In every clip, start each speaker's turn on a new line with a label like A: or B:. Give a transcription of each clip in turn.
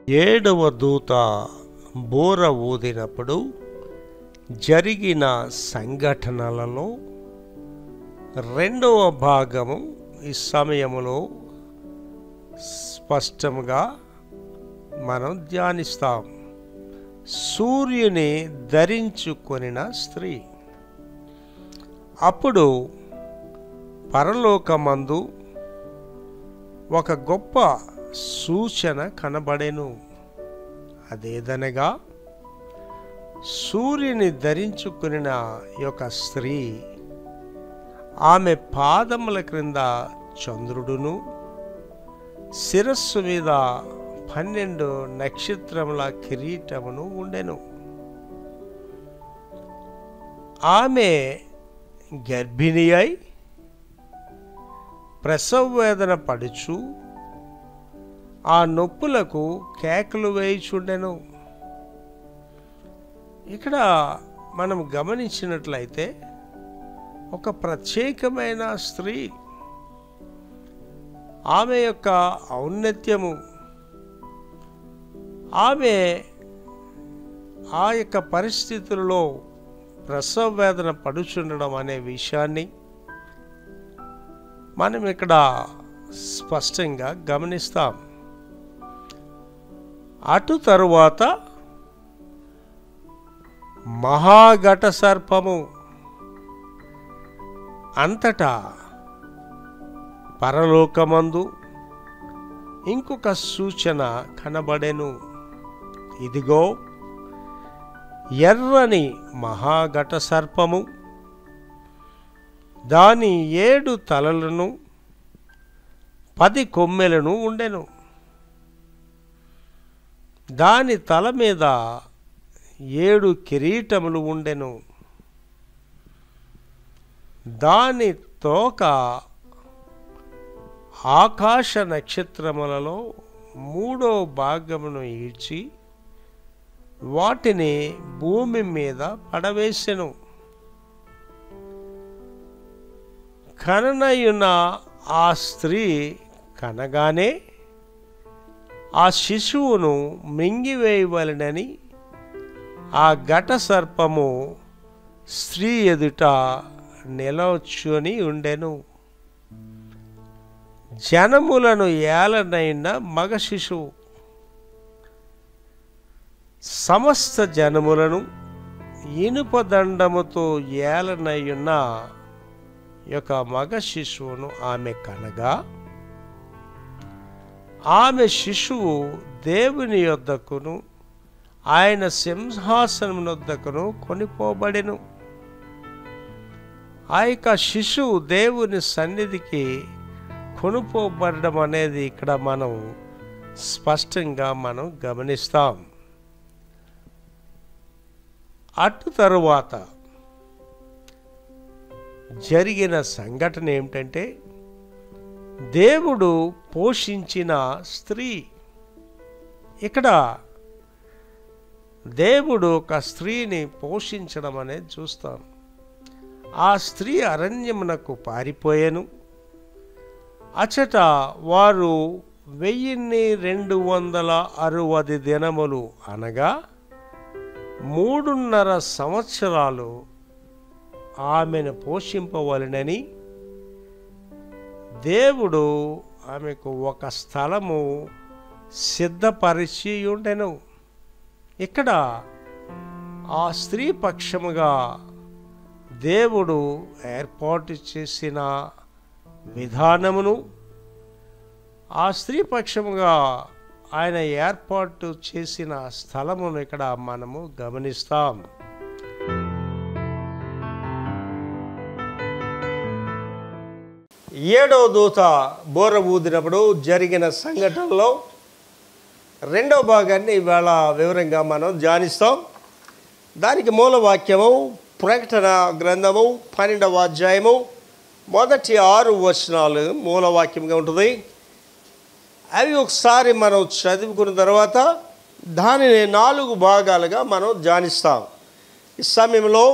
A: ఏడవ దూత బోర ఊదినప్పుడు జరిగిన సంఘటనలలో రెండవ భాగము ఈ సమయములో స్పష్టంగా మనం ధ్యానిస్తాం సూర్యుని ధరించుకొనిన స్త్రీ అప్పుడు పరలోకమందు ఒక గొప్ప సూచన కనబడెను అదేదనగా సూర్యుని ధరించుకున్న యొక్క స్త్రీ ఆమె పాదముల క్రింద చంద్రుడును శిరస్సు మీద పన్నెండు నక్షత్రముల కిరీటమును ఉండెను ఆమె గర్భిణి అయి ప్రసవ వేదన పడుచు ఆ నొప్పులకు కేకలు వేయిచుండెను ఇక్కడ మనం గమనించినట్లయితే ఒక ప్రత్యేకమైన స్త్రీ ఆమె యొక్క ఔన్నత్యము ఆమె ఆ యొక్క పరిస్థితులలో ప్రసవ వేదన పడుచుండడం అనే విషయాన్ని మనం ఇక్కడ స్పష్టంగా గమనిస్తాం అటు తరువాత మహాఘట సర్పము అంతటా పరలోకమందు ఇంకొక సూచన కనబడెను ఇదిగో ఎర్రని మహాఘట సర్పము దాని ఏడు తలలను పది కొమ్మెలను ఉండెను దాని తల మీద ఏడు కిరీటములు ఉండెను దాని తోక ఆకాశ నక్షత్రములలో మూడో భాగమును ఈడ్చి వాటిని భూమి మీద పడవేసెను కననయున్న ఆ స్త్రీ కనగానే ఆ శిశువును మింగివేయవలనని ఆ ఘట సర్పము స్త్రీ ఎదుట నిలవచ్చుని ఉండెను జనములను ఏలనైన మగ శిశువు సమస్త జనములను ఇనుప దండముతో ఏలనయ్యున్న యొక్క మగ శిశువును ఆమె కనగా ఆమె శిశువు దేవుని యొద్దకును ఆయన సింహాసనం వద్దకును కొనిపోబడెను ఆ యొక్క శిశువు దేవుని సన్నిధికి కొనుపోబడడం అనేది ఇక్కడ మనం స్పష్టంగా మనం గమనిస్తాం అటు తరువాత జరిగిన సంఘటన ఏమిటంటే దేవుడు పోషించిన స్త్రీ ఇక్కడ దేవుడు ఒక స్త్రీని పోషించడం అనేది చూస్తాం ఆ స్త్రీ అరణ్యమునకు పారిపోయాను అచట వారు వెయ్యిన్ని రెండు వందల అరవది దినములు అనగా మూడున్నర సంవత్సరాలు ఆమెను పోషింపవలనని దేవుడు ఆమెకు ఒక స్థలము సిద్ధపరిచి ఉండెను ఇక్కడ ఆ స్త్రీ పక్షముగా దేవుడు ఏర్పాటు చేసిన విధానమును ఆ స్త్రీ పక్షముగా ఆయన ఏర్పాటు చేసిన స్థలమును ఇక్కడ మనము గమనిస్తాం ఏడవ దూత బోర ఊదినప్పుడు జరిగిన సంఘటనలో రెండవ భాగాన్ని ఇవాళ వివరంగా మనం ధ్యానిస్తాం దానికి మూల వాక్యము ప్రకటన గ్రంథము పన్నెండవ అధ్యాయము మొదటి ఆరు వచనాలు మూల వాక్యంగా ఉంటుంది అవి ఒకసారి మనం చదువుకున్న తర్వాత దానిని నాలుగు భాగాలుగా మనం ధ్యానిస్తాం ఈ సమయంలో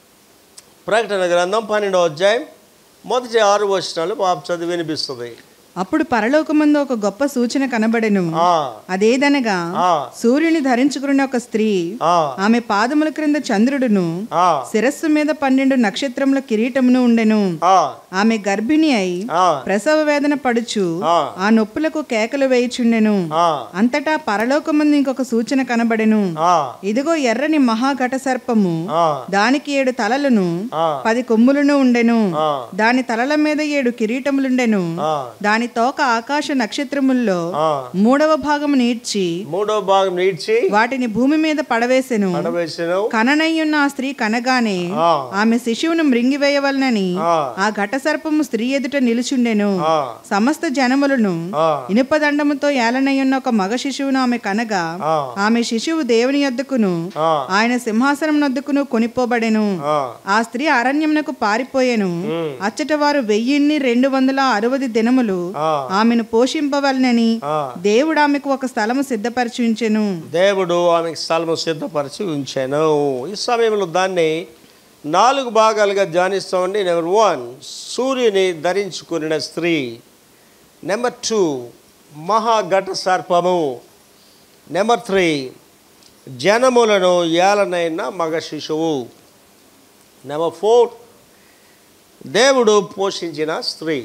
A: ప్రకటన గ్రంథం పన్నెండవ అధ్యాయం మొదటి ఆరు వచనాలు బాబు చదివి వినిపిస్తుంది
B: అప్పుడు పరలోకమందు ఒక గొప్ప సూచన కనబడెను
A: ఆ,
B: అదేదనగా
A: ఆ,
B: సూర్యుని ధరించుకున్న ఒక స్త్రీ
A: ఆ,
B: ఆమె పాదముల క్రింద చంద్రుడును
A: ఆ,
B: శిరస్సు మీద పన్నెండు నక్షత్రముల కిరీటమును ఉండెను
A: ఆ,
B: ఆమె గర్భిణి అయి
A: ఆ,
B: ప్రసవ వేదన పడుచు
A: ఆ.
B: ఆ నొప్పులకు కేకలు వేయుచుండెను
A: ఆ,
B: అంతటా పరలోకమందు ఇంకొక సూచన కనబడెను
A: ఆ,
B: ఇదిగో ఎర్రని మహాఘట సర్పము
A: ఆ,
B: దానికి ఏడు తలలను
A: ఆ,
B: పది కొమ్ములను ఉండెను
A: ఆ,
B: దాని తలల మీద ఏడు కిరీటములుండెను
A: ఆ,
B: దాని తోక ఆకాశ నక్షత్రముల్లో
A: ఆ.
B: మూడవ భాగము నీడ్చి
A: మూడో భాగం నీడ్చి
B: వాటిని భూమి మీద పడవేసెను
A: పడవేసాను
B: కననయ్యున్న ఆ స్త్రీ కనగానే
A: ఆ,
B: ఆమె శిశువును మృంగివేయవలనని
A: ఆ,
B: ఆ ఘట సర్పము స్త్రీ ఎదుట నిలుచుండెను
A: ఆ,
B: సమస్త జనములను
A: ఆ,
B: ఇనుపదండముతో ఏలనయ్యున్న ఒక మగ శిశువును ఆమె కనగా
A: ఆ,
B: ఆమె శిశువు దేవుని యొద్దకును
A: ఆ,
B: ఆయన సింహాసనం నొద్దుకును కొనిపోబడెను
A: ఆ,
B: ఆ స్త్రీ అరణ్యమునకు పారిపోయెను
A: ఉమ్,
B: అచ్చట వారు వెయ్యిన్ని రెండు వందల అరవది దినములు
A: ఆ,
B: ఆమెను పోషింపవలనని
A: ఆ.
B: దేవుడు ఆమెకు ఒక స్థలము సిద్ధపరిచి ఉంచెను
A: దేవుడు ఆమెకు స్థలము సిద్ధపరిచి ఉంచాను ఈ సమయంలో దాన్ని నాలుగు భాగాలుగా ధ్యానిస్తామండి నెంబర్ వన్ సూర్యుని ధరించుకున్న స్త్రీ నెంబర్ టూ మహాఘట సర్పము నెంబర్ త్రీ జనములను ఏలనైన మగ శిశువు నెంబర్ ఫోర్ దేవుడు పోషించిన స్త్రీ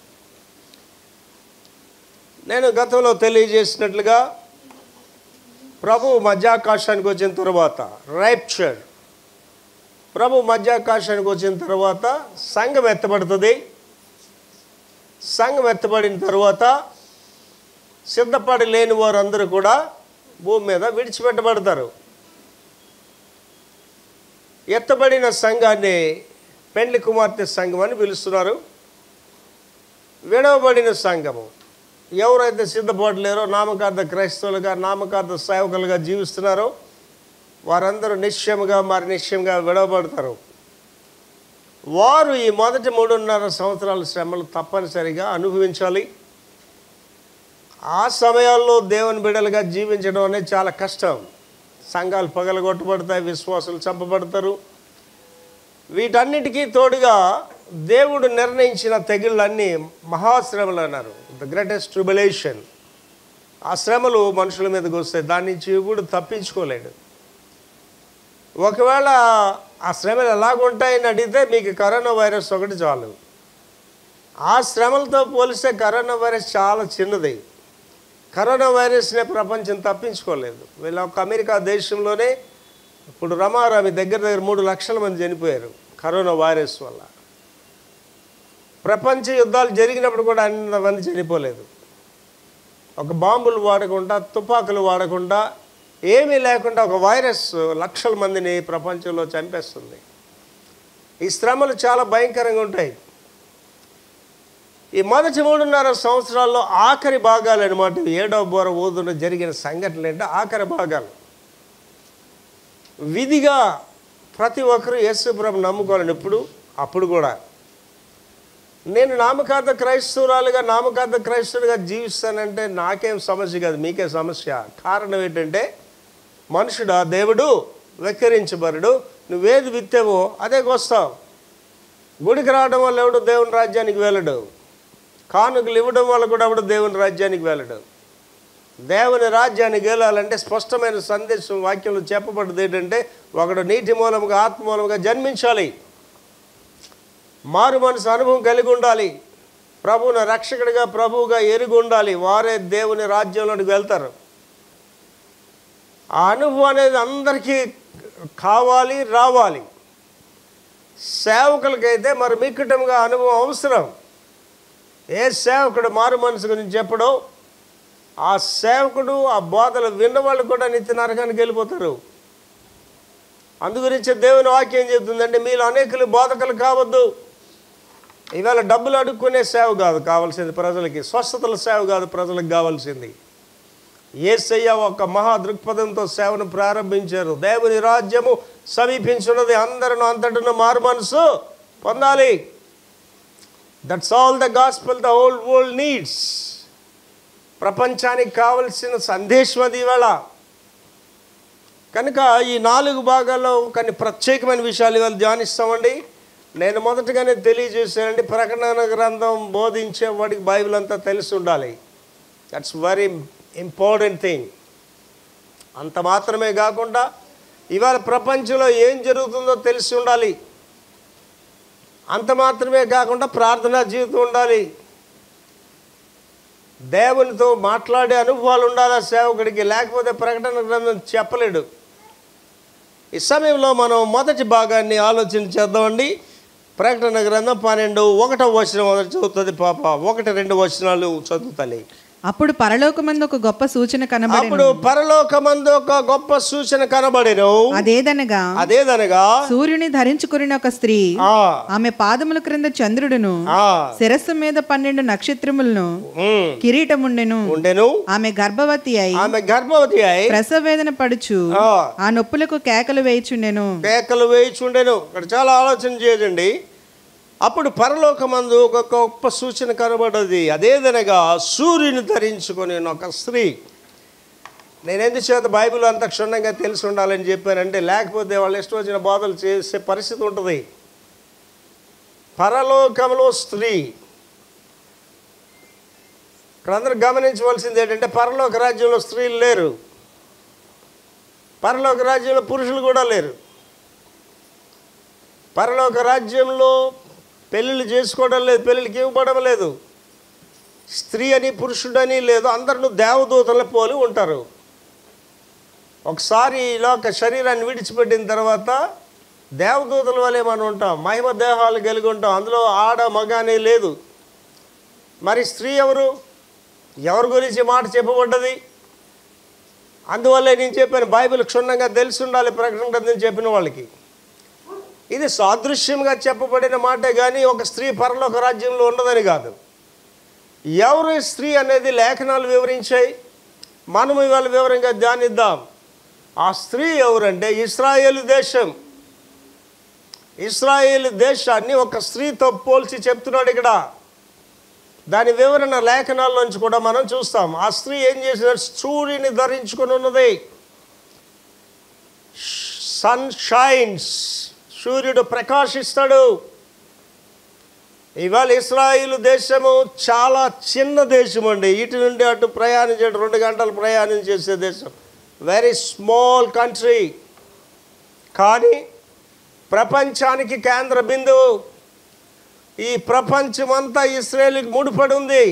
A: నేను గతంలో తెలియజేసినట్లుగా ప్రభు మధ్యాకాశానికి వచ్చిన తర్వాత రైప్చర్ ప్రభు మధ్యాకాశానికి వచ్చిన తర్వాత సంఘం ఎత్తబడుతుంది సంఘం ఎత్తబడిన తర్వాత సిద్ధపడి లేని వారందరూ కూడా భూమి మీద విడిచిపెట్టబడతారు ఎత్తబడిన సంఘాన్ని పెండ్లి కుమార్తె సంఘం అని పిలుస్తున్నారు విడవబడిన సంఘము ఎవరైతే సిద్ధపడలేరో నామకార్థ క్రైస్తవులుగా నామకార్థ సేవకులుగా జీవిస్తున్నారో వారందరూ నిశ్చయముగా మరి నిశ్చయంగా విడవబడతారు వారు ఈ మొదటి మూడున్నర సంవత్సరాల శ్రమలు తప్పనిసరిగా అనుభవించాలి ఆ సమయాల్లో దేవుని బిడ్డలుగా జీవించడం అనేది చాలా కష్టం సంఘాలు పగలగొట్టబడతాయి విశ్వాసులు చంపబడతారు వీటన్నిటికీ తోడుగా దేవుడు నిర్ణయించిన తెగుళ్ళన్నీ మహాశ్రమలు అన్నారు ద గ్రేటెస్ట్ ట్రిబులేషన్ ఆ శ్రమలు మనుషుల మీదకి వస్తాయి దాని నుంచి ఇప్పుడు తప్పించుకోలేడు ఒకవేళ ఆ శ్రమలు ఎలాగుంటాయని అడిగితే మీకు కరోనా వైరస్ ఒకటి చాలు ఆ శ్రమలతో పోలిస్తే కరోనా వైరస్ చాలా చిన్నది కరోనా వైరస్నే ప్రపంచం తప్పించుకోలేదు వీళ్ళ ఒక అమెరికా దేశంలోనే ఇప్పుడు రమారామి దగ్గర దగ్గర మూడు లక్షల మంది చనిపోయారు కరోనా వైరస్ వల్ల ప్రపంచ యుద్ధాలు జరిగినప్పుడు కూడా అన్ని మంది చనిపోలేదు ఒక బాంబులు వాడకుండా తుపాకులు వాడకుండా ఏమీ లేకుండా ఒక వైరస్ లక్షల మందిని ప్రపంచంలో చంపేస్తుంది ఈ శ్రమలు చాలా భయంకరంగా ఉంటాయి ఈ మొదటి మూడున్నర సంవత్సరాల్లో ఆఖరి భాగాలు అనమాట ఏడవ బోర ఊదున జరిగిన సంఘటనలు ఏంటంటే ఆఖరి భాగాలు విధిగా ప్రతి ఒక్కరూ యేసుప్రభు నమ్ముకోవాలని ఎప్పుడు అప్పుడు కూడా నేను నామకార్థ క్రైస్తవురాలుగా నామకార్థ క్రైస్తవుడిగా జీవిస్తానంటే నాకేం సమస్య కాదు మీకే సమస్య కారణం ఏంటంటే మనుషుడా దేవుడు వెక్కిరించబరుడు నువ్వేది విత్తావో అదే కోస్తావు గుడికి రావడం వల్ల ఎవడు దేవుని రాజ్యానికి వెళ్ళడు కానుకలు ఇవ్వడం వల్ల కూడా ఎవడు దేవుని రాజ్యానికి వెళ్ళడు దేవుని రాజ్యానికి వెళ్ళాలంటే స్పష్టమైన సందేశం వాక్యంలో చెప్పబడ్డది ఏంటంటే ఒకడు నీటి మూలముగా ఆత్మ మూలముగా జన్మించాలి మారు మనసు అనుభవం కలిగి ఉండాలి ప్రభువును రక్షకుడిగా ప్రభువుగా ఎరిగి ఉండాలి వారే దేవుని రాజ్యంలోనికి వెళ్తారు ఆ అనుభవం అనేది అందరికీ కావాలి రావాలి సేవకులకైతే మరి మిక్కటంగా అనుభవం అవసరం ఏ సేవకుడు మారు మనసు గురించి చెప్పడో ఆ సేవకుడు ఆ బోధలు విన్నవాళ్ళు కూడా నిత్య నరకానికి వెళ్ళిపోతారు అందుగురించి దేవుని వాక్యం చెప్తుందంటే మీలో అనేకులు బోధకులు కావద్దు ఇవాళ డబ్బులు అడుక్కునే సేవ కాదు కావాల్సింది ప్రజలకి స్వస్థతల సేవ కాదు ప్రజలకు కావాల్సింది ఏసయ్య ఒక మహా దృక్పథంతో సేవను ప్రారంభించారు దేవుని రాజ్యము సమీపించున్నది అందరిని అంతటను మారు మనసు పొందాలి that's all the gospel the whole world needs ప్రపంచానికి కావలసిన సందేశం అది ఇవాళ కనుక ఈ నాలుగు భాగాల్లో కొన్ని ప్రత్యేకమైన విషయాలు ఇవాళ ధ్యానిస్తామండి నేను మొదటగానే తెలియజేశానండి ప్రకటన గ్రంథం బోధించే వాడికి బైబిల్ అంతా తెలిసి ఉండాలి దట్స్ వెరీ ఇంపార్టెంట్ థింగ్ అంత మాత్రమే కాకుండా ఇవాళ ప్రపంచంలో ఏం జరుగుతుందో తెలిసి ఉండాలి అంత మాత్రమే కాకుండా ప్రార్థనా జీవితం ఉండాలి దేవునితో మాట్లాడే అనుభవాలు ఉండాలి ఆ సేవకుడికి లేకపోతే ప్రకటన గ్రంథం చెప్పలేడు ఈ సమయంలో మనం మొదటి భాగాన్ని ఆలోచన చేద్దామండి ప్రకటన గ్రంథం పన్నెండు ఒకటో వచనం మొదటి చదువుతుంది పాప ఒకటి రెండు వచనాలు చదువుతాయి
B: అప్పుడు పరలోకమందు ఒక గొప్ప సూచన కనబడెను
A: అప్పుడు పరలోకమందు ఒక గొప్ప సూచన కనబడేను
B: అదేదనగా
A: అదేదనగా
B: సూర్యుని ధరించుకుని ఒక స్త్రీ
A: ఆ
B: ఆమె పాదముల క్రింద చంద్రుడును
A: ఆ
B: శిరస్సు మీద పన్నెండు నక్షత్రములను
A: ఉమ్,
B: కిరీటముండెను
A: ఉండెను
B: ఆమె గర్భవతి అయి
A: ఆమె గర్భవతి అయి
B: ప్రసవ వేదన పడుచు
A: ఆ,
B: ఆ నొప్పులకు కేకలు వేయుచుండెను
A: కేకలు వేయిచుండెను ఇక్కడ చాలా ఆలోచన చేయండి అప్పుడు పరలోకమందు ఒక గొప్ప సూచన కనబడ్డది అదేదనగా సూర్యుని ధరించుకొని ఒక స్త్రీ నేను ఎందుచేత బైబిల్ అంత క్షుణ్ణంగా తెలిసి ఉండాలని చెప్పానంటే లేకపోతే వాళ్ళు ఇష్టం వచ్చిన బోధలు చేసే పరిస్థితి ఉంటుంది పరలోకంలో స్త్రీ ఇక్కడ అందరూ గమనించవలసింది ఏంటంటే పరలోక రాజ్యంలో స్త్రీలు లేరు పరలోక రాజ్యంలో పురుషులు కూడా లేరు పరలోక రాజ్యంలో పెళ్ళిళ్ళు చేసుకోవడం లేదు పెళ్ళిళ్ళకి ఇవ్వబడం లేదు స్త్రీ అని పురుషుడని లేదు అందరూ దేవదూతల పోలి ఉంటారు ఒకసారి ఈ లోక శరీరాన్ని విడిచిపెట్టిన తర్వాత దేవదూతల వలె మనం ఉంటాం మహిమ దేహాలు కలిగి ఉంటాం అందులో ఆడ మగ అనే లేదు మరి స్త్రీ ఎవరు ఎవరి గురించి మాట చెప్పబడ్డది అందువల్లే నేను చెప్పాను బైబిల్ క్షుణ్ణంగా తెలిసి ఉండాలి ప్రకటన గ్రంథం చెప్పిన వాళ్ళకి ఇది సాదృశ్యంగా చెప్పబడిన మాటే కానీ ఒక స్త్రీ పరలోక రాజ్యంలో ఉండదని కాదు ఎవరు ఈ స్త్రీ అనేది లేఖనాలు వివరించాయి మనం ఇవాళ వివరంగా ధ్యానిద్దాం ఆ స్త్రీ ఎవరంటే ఇస్రాయేల్ దేశం ఇస్రాయేల్ దేశాన్ని ఒక స్త్రీతో పోల్చి చెప్తున్నాడు ఇక్కడ దాని వివరణ లేఖనాల్లోంచి కూడా మనం చూస్తాం ఆ స్త్రీ ఏం చేసినారు సూర్యుని ధరించుకొని ఉన్నది సన్ షైన్స్ సూర్యుడు ప్రకాశిస్తాడు ఇవాళ ఇస్రాయిల్ దేశము చాలా చిన్న దేశం అండి ఇటు నుండి అటు ప్రయాణించే రెండు గంటలు ప్రయాణం చేసే దేశం వెరీ స్మాల్ కంట్రీ కానీ ప్రపంచానికి కేంద్ర బిందువు ఈ ప్రపంచమంతా ఇస్రాయేల్కి ముడిపడి ఉంది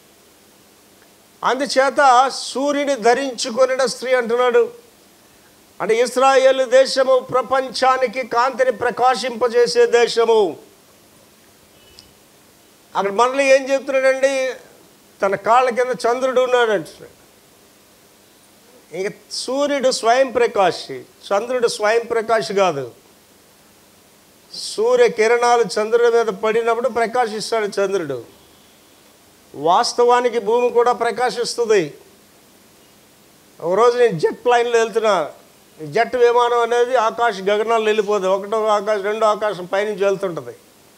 A: అందుచేత సూర్యుని ధరించుకొనిన స్త్రీ అంటున్నాడు అంటే ఇస్రాయేల్ దేశము ప్రపంచానికి కాంతిని ప్రకాశింపజేసే దేశము అక్కడ మనలో ఏం చెప్తున్నాడండి తన కాళ్ళ కింద చంద్రుడు ఉన్నాడు అంటున్నాడు ఇంక సూర్యుడు స్వయం ప్రకాశి చంద్రుడు స్వయం ప్రకాశ్ కాదు సూర్య కిరణాలు చంద్రుడి మీద పడినప్పుడు ప్రకాశిస్తాడు చంద్రుడు వాస్తవానికి భూమి కూడా ప్రకాశిస్తుంది ఒకరోజు నేను జెట్ ప్లైన్లో వెళ్తున్నా ఈ జెట్ విమానం అనేది ఆకాశ గగనాలు వెళ్ళిపోతుంది ఒకటో ఆకాశం రెండో ఆకాశం పైనుంచి వెళ్తుంటుంది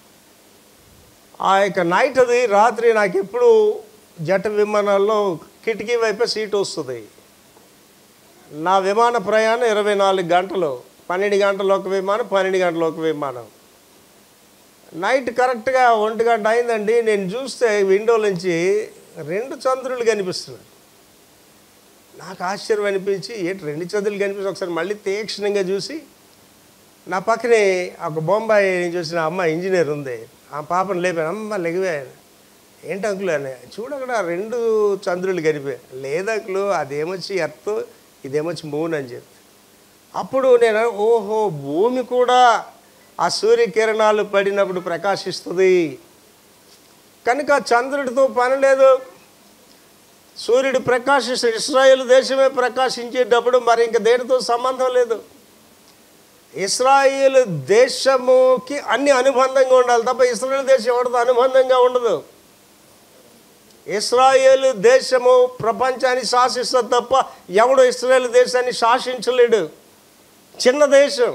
A: ఆ యొక్క నైట్ అది రాత్రి నాకు ఎప్పుడు జెట్ విమానాల్లో కిటికీ వైపే సీటు వస్తుంది నా విమాన ప్రయాణం ఇరవై నాలుగు గంటలు పన్నెండు గంటలు ఒక విమానం పన్నెండు గంటలు ఒక విమానం నైట్ కరెక్ట్గా ఒంటి గంట అయిందండి నేను చూస్తే విండో నుంచి రెండు చంద్రులు కనిపిస్తున్నాయి నాకు ఆశ్చర్యం అనిపించి ఏంటి రెండు చంద్రులు కనిపిస్తే ఒకసారి మళ్ళీ తీక్షణంగా చూసి నా పక్కనే ఒక బొంబాయి నేను చూసిన అమ్మ ఇంజనీర్ ఉంది ఆ పాపను లేపాను అమ్మ లెగివే ఏంటి అంకులు అని చూడక్కడ రెండు చంద్రులు కనిపాయి లేదంకులు అదేమొచ్చి ఎర్త్ ఇదేమొచ్చి మూన్ అని చెప్పి అప్పుడు నేను ఓహో భూమి కూడా ఆ సూర్యకిరణాలు పడినప్పుడు ప్రకాశిస్తుంది కనుక చంద్రుడితో పని లేదు సూర్యుడు ప్రకాశిస్తూ ఇస్రాయేల్ దేశమే ప్రకాశించేటప్పుడు మరి ఇంక దేనితో సంబంధం లేదు ఇస్రాయేల్ దేశముకి అన్ని అనుబంధంగా ఉండాలి తప్ప ఇస్రాయేల్ దేశం ఎవరితో అనుబంధంగా ఉండదు ఇస్రాయేల్ దేశము ప్రపంచాన్ని శాసిస్తుంది తప్ప ఎవడు ఇస్రాయేల్ దేశాన్ని శాసించలేడు చిన్న దేశం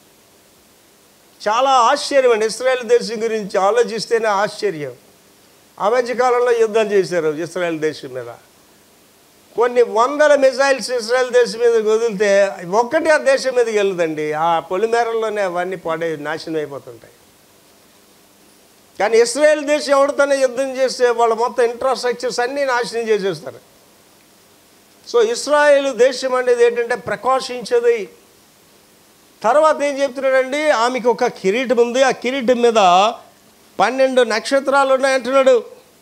A: చాలా ఆశ్చర్యం అండి ఇస్రాయేల్ దేశం గురించి ఆలోచిస్తేనే ఆశ్చర్యం ఆ మధ్యకాలంలో యుద్ధం చేశారు ఇస్రాయేల్ దేశం మీద కొన్ని వందల మిసైల్స్ ఇస్రాయల్ దేశం మీద వదిలితే ఒక్కటి ఆ దేశం మీదకి వెళ్ళదండి ఆ పొలిమేరల్లోనే అవన్నీ పడే నాశనం అయిపోతుంటాయి కానీ ఇస్రాయేల్ దేశం ఎవరితోనే యుద్ధం చేస్తే వాళ్ళ మొత్తం ఇన్ఫ్రాస్ట్రక్చర్స్ అన్నీ నాశనం చేసేస్తారు సో ఇస్రాయేల్ దేశం అనేది ఏంటంటే ప్రకాశించేది తర్వాత ఏం చెప్తున్నాడండి ఆమెకు ఒక కిరీటం ఉంది ఆ కిరీటం మీద పన్నెండు నక్షత్రాలు ఉన్నాయంటున్నాడు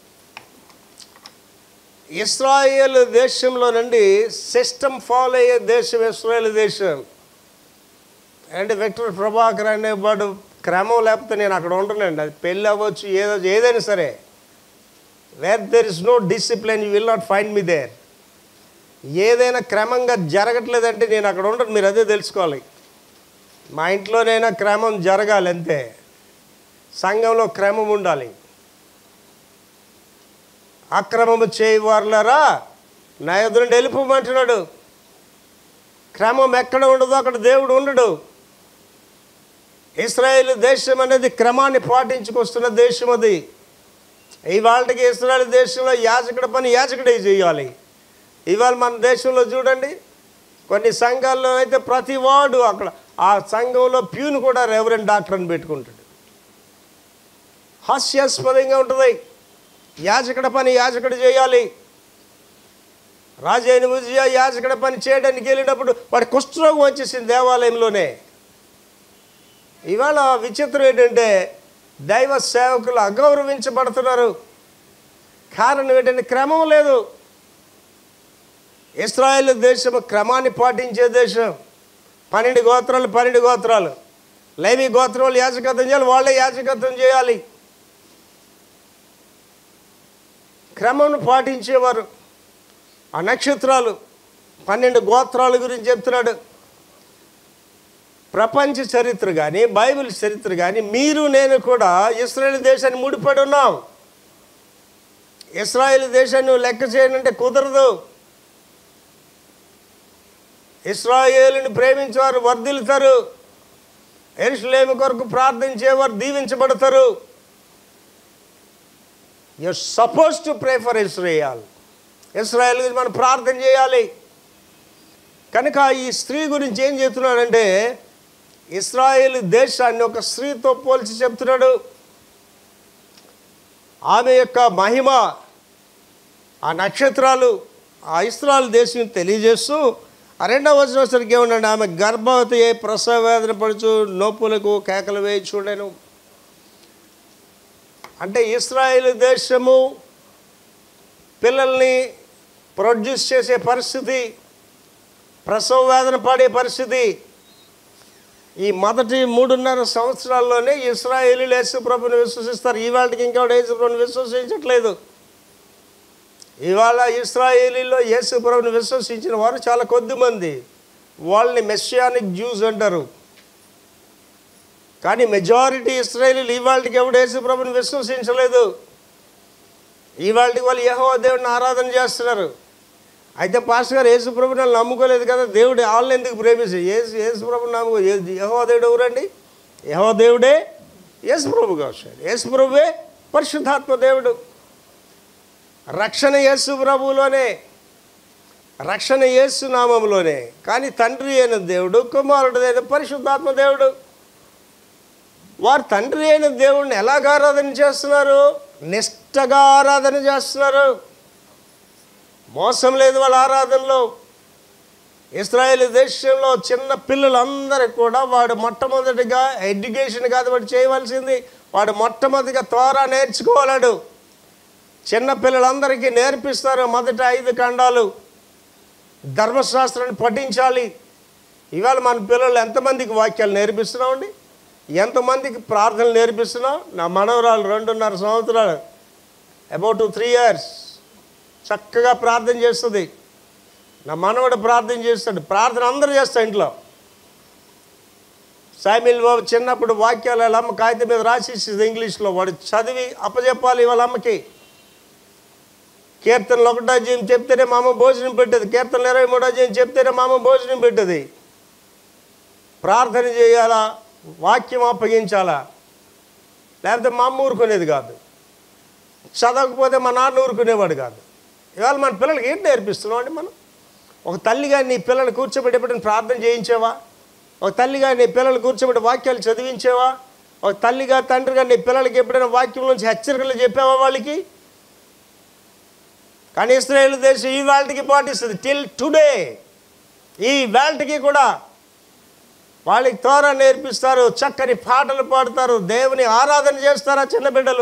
A: ఇస్రాయేల్ దేశంలో నుండి సిస్టమ్ ఫాలో అయ్యే దేశం ఇస్రాయేల్ దేశం అంటే విక్టర్ ప్రభాకర్ అనేవాడు క్రమం లేకపోతే నేను అక్కడ ఉండనండి అది పెళ్ళి అవ్వచ్చు ఏదో ఏదైనా సరే where there is no discipline you will not find me there ఏదైనా క్రమంగా జరగట్లేదంటే నేను అక్కడ ఉండను మీరు అదే తెలుసుకోవాలి మా ఇంట్లోనైనా క్రమం జరగాలి అంతే సంఘంలో క్రమం ఉండాలి అక్రమము చేయవారులారా నా ఎదురు నుండి వెళ్ళిపోమంటున్నాడు క్రమం ఎక్కడ ఉండదో అక్కడ దేవుడు ఉండడు ఇస్రాయేల్ దేశం అనేది క్రమాన్ని పాటించుకొస్తున్న దేశం అది ఇవాళకి ఇస్రాయేల్ దేశంలో యాజకుడి పని యాజకుడే చేయాలి ఇవాళ మన దేశంలో చూడండి కొన్ని సంఘాల్లో అయితే ప్రతి వాడు అక్కడ ఆ సంఘంలో ప్యూన్ కూడా రెవరెంట్ డాక్టర్ అని పెట్టుకుంటాడు హాస్యాస్పదంగా ఉంటుంది యాజకుడి పని యాజకుడు చేయాలి రాజైన విజయ యాజకుడి పని చేయడానికి వెళ్ళినప్పుడు వాడి కుష్ఠరోగం వచ్చేసింది దేవాలయంలోనే ఇవాళ విచిత్రం ఏంటంటే దైవ సేవకులు అగౌరవించబడుతున్నారు కారణం ఏంటంటే క్రమం లేదు ఇస్రాయేల్ దేశం క్రమాన్ని పాటించే దేశం పన్నెండు గోత్రాలు పన్నెండు గోత్రాలు లేవి గోత్రాలు యాజకత్వం చేయాలి వాళ్ళే యాజకత్వం చేయాలి క్రమంను పాటించేవారు ఆ నక్షత్రాలు పన్నెండు గోత్రాల గురించి చెప్తున్నాడు ప్రపంచ చరిత్ర కానీ బైబిల్ చరిత్ర కానీ మీరు నేను కూడా ఇస్రాయేల్ దేశాన్ని ముడిపడి ఉన్నాం ఇస్రాయేల్ దేశాన్ని నువ్వు లెక్క చేయనంటే కుదరదు ఇస్రాయేలుని ప్రేమించేవారు వర్ధిల్లుతారు ఎరుసలేమి కొరకు ప్రార్థించేవారు దీవించబడతారు you suppose to pray for Israel Israel గురించి మనం ప్రార్థన చేయాలి కనుక ఈ స్త్రీ గురించి ఏం చెప్తున్నాడంటే ఇస్రాయేల్ దేశాన్ని ఒక స్త్రీతో పోల్చి చెప్తున్నాడు ఆమె యొక్క మహిమ ఆ నక్షత్రాలు ఆ ఇస్రాయల్ దేశం తెలియజేస్తూ ఆ రెండవ వచ్చిన వచ్చరికి ఏమన్నాడు ఆమె గర్భవతి అయి ప్రసవ వేదన పడుచు నొప్పులకు కేకలు వేయి చూడను అంటే ఇస్రాయేల్ దేశము పిల్లల్ని ప్రొడ్యూస్ చేసే పరిస్థితి ప్రసవ వేదన పడే పరిస్థితి ఈ మొదటి మూడున్నర సంవత్సరాల్లోనే ఇస్రాయేలీలు యేసుప్రభుని విశ్వసిస్తారు ఇవాళకి ఇంకెవడు యేసుప్రభుని విశ్వసించట్లేదు ఇవాళ ఇస్రాయేలీలో యేసుప్రభుని విశ్వసించిన వారు చాలా కొద్ది మంది వాళ్ళని మెస్సియానిక్ జ్యూస్ అంటారు కానీ మెజారిటీ ఇస్రాయేలీలు ఇవాళకి ఎవడు యేసుప్రభుని విశ్వసించలేదు ఇవాళకి వాళ్ళు యహో దేవుడిని ఆరాధన చేస్తున్నారు అయితే పాస్టర్ గారు యేసుప్రభుని వాళ్ళు నమ్ముకోలేదు కదా దేవుడు వాళ్ళని ఎందుకు ప్రేమించి యేసు యేసుప్రభుని నమ్ముకో యహో దేవుడు ఎవరండి యహో దేవుడే యేసుప్రభు కావచ్చు యేసుప్రభువే పరిశుద్ధాత్మ దేవుడు రక్షణ యేసు ప్రభువులోనే రక్షణ యేసు నామంలోనే కానీ తండ్రి అయిన దేవుడు కుమారుడు అయిన పరిశుద్ధాత్మ దేవుడు వారు తండ్రి అయిన దేవుడిని ఎలాగ ఆరాధన చేస్తున్నారు నిష్టగా ఆరాధన చేస్తున్నారు మోసం లేదు వాళ్ళ ఆరాధనలో ఇస్రాయేల్ దేశంలో చిన్న పిల్లలందరూ కూడా వాడు మొట్టమొదటిగా ఎడ్యుకేషన్ కాదు వాడు చేయవలసింది వాడు మొట్టమొదటిగా త్వర నేర్చుకోవాలడు చిన్న పిల్లలందరికీ నేర్పిస్తారు మొదట ఐదు ఖండాలు ధర్మశాస్త్రాన్ని పఠించాలి ఇవాళ మన పిల్లలు ఎంతమందికి వాక్యాలు నేర్పిస్తున్నామండి ఎంతమందికి ప్రార్థనలు నేర్పిస్తున్నాం నా మనవరాలు రెండున్నర సంవత్సరాలు అబౌట్ త్రీ ఇయర్స్ చక్కగా ప్రార్థన చేస్తుంది నా మనవడు ప్రార్థన చేస్తాడు ప్రార్థన అందరూ చేస్తాడు ఇంట్లో సామిల్ బాబు చిన్నప్పుడు వాక్యాలు వాళ్ళ అమ్మ కాగితం మీద రాసి ఇస్తుంది ఇంగ్లీష్లో వాడు చదివి అప్పచెప్పాలి వాళ్ళ అమ్మకి కీర్తనలు ఒకటో అధ్యాయం చెప్తేనే మా అమ్మ భోజనం పెట్టేది కీర్తనలు ఇరవై మూడో అధ్యాయం చెప్తేనే మా అమ్మ భోజనం పెట్టేది ప్రార్థన చేయాలా వాక్యం అప్పగించాలా లేకపోతే మా అమ్మ ఊరుకునేది కాదు చదవకపోతే మా నాన్న ఊరుకునేవాడు కాదు ఇవాళ మన పిల్లలకి ఏంటి నేర్పిస్తున్నాం అండి మనం ఒక తల్లిగా నీ పిల్లల్ని కూర్చోబెట్టి ఎప్పుడైనా ప్రార్థన చేయించావా ఒక తల్లిగా నీ పిల్లల్ని కూర్చోబెట్టి వాక్యాలు చదివించావా ఒక తల్లిగా తండ్రిగా నీ పిల్లలకి ఎప్పుడైనా వాక్యం నుంచి హెచ్చరికలు చెప్పావా వాళ్ళకి కానీ ఇస్రాయేల్ దేశం ఈ వేళకి పాటిస్తుంది టిల్ టుడే ఈ వేళకి కూడా వాళ్ళకి తోర నేర్పిస్తారు చక్కని పాటలు పాడతారు దేవుని ఆరాధన చేస్తారు ఆ చిన్న బిడ్డలు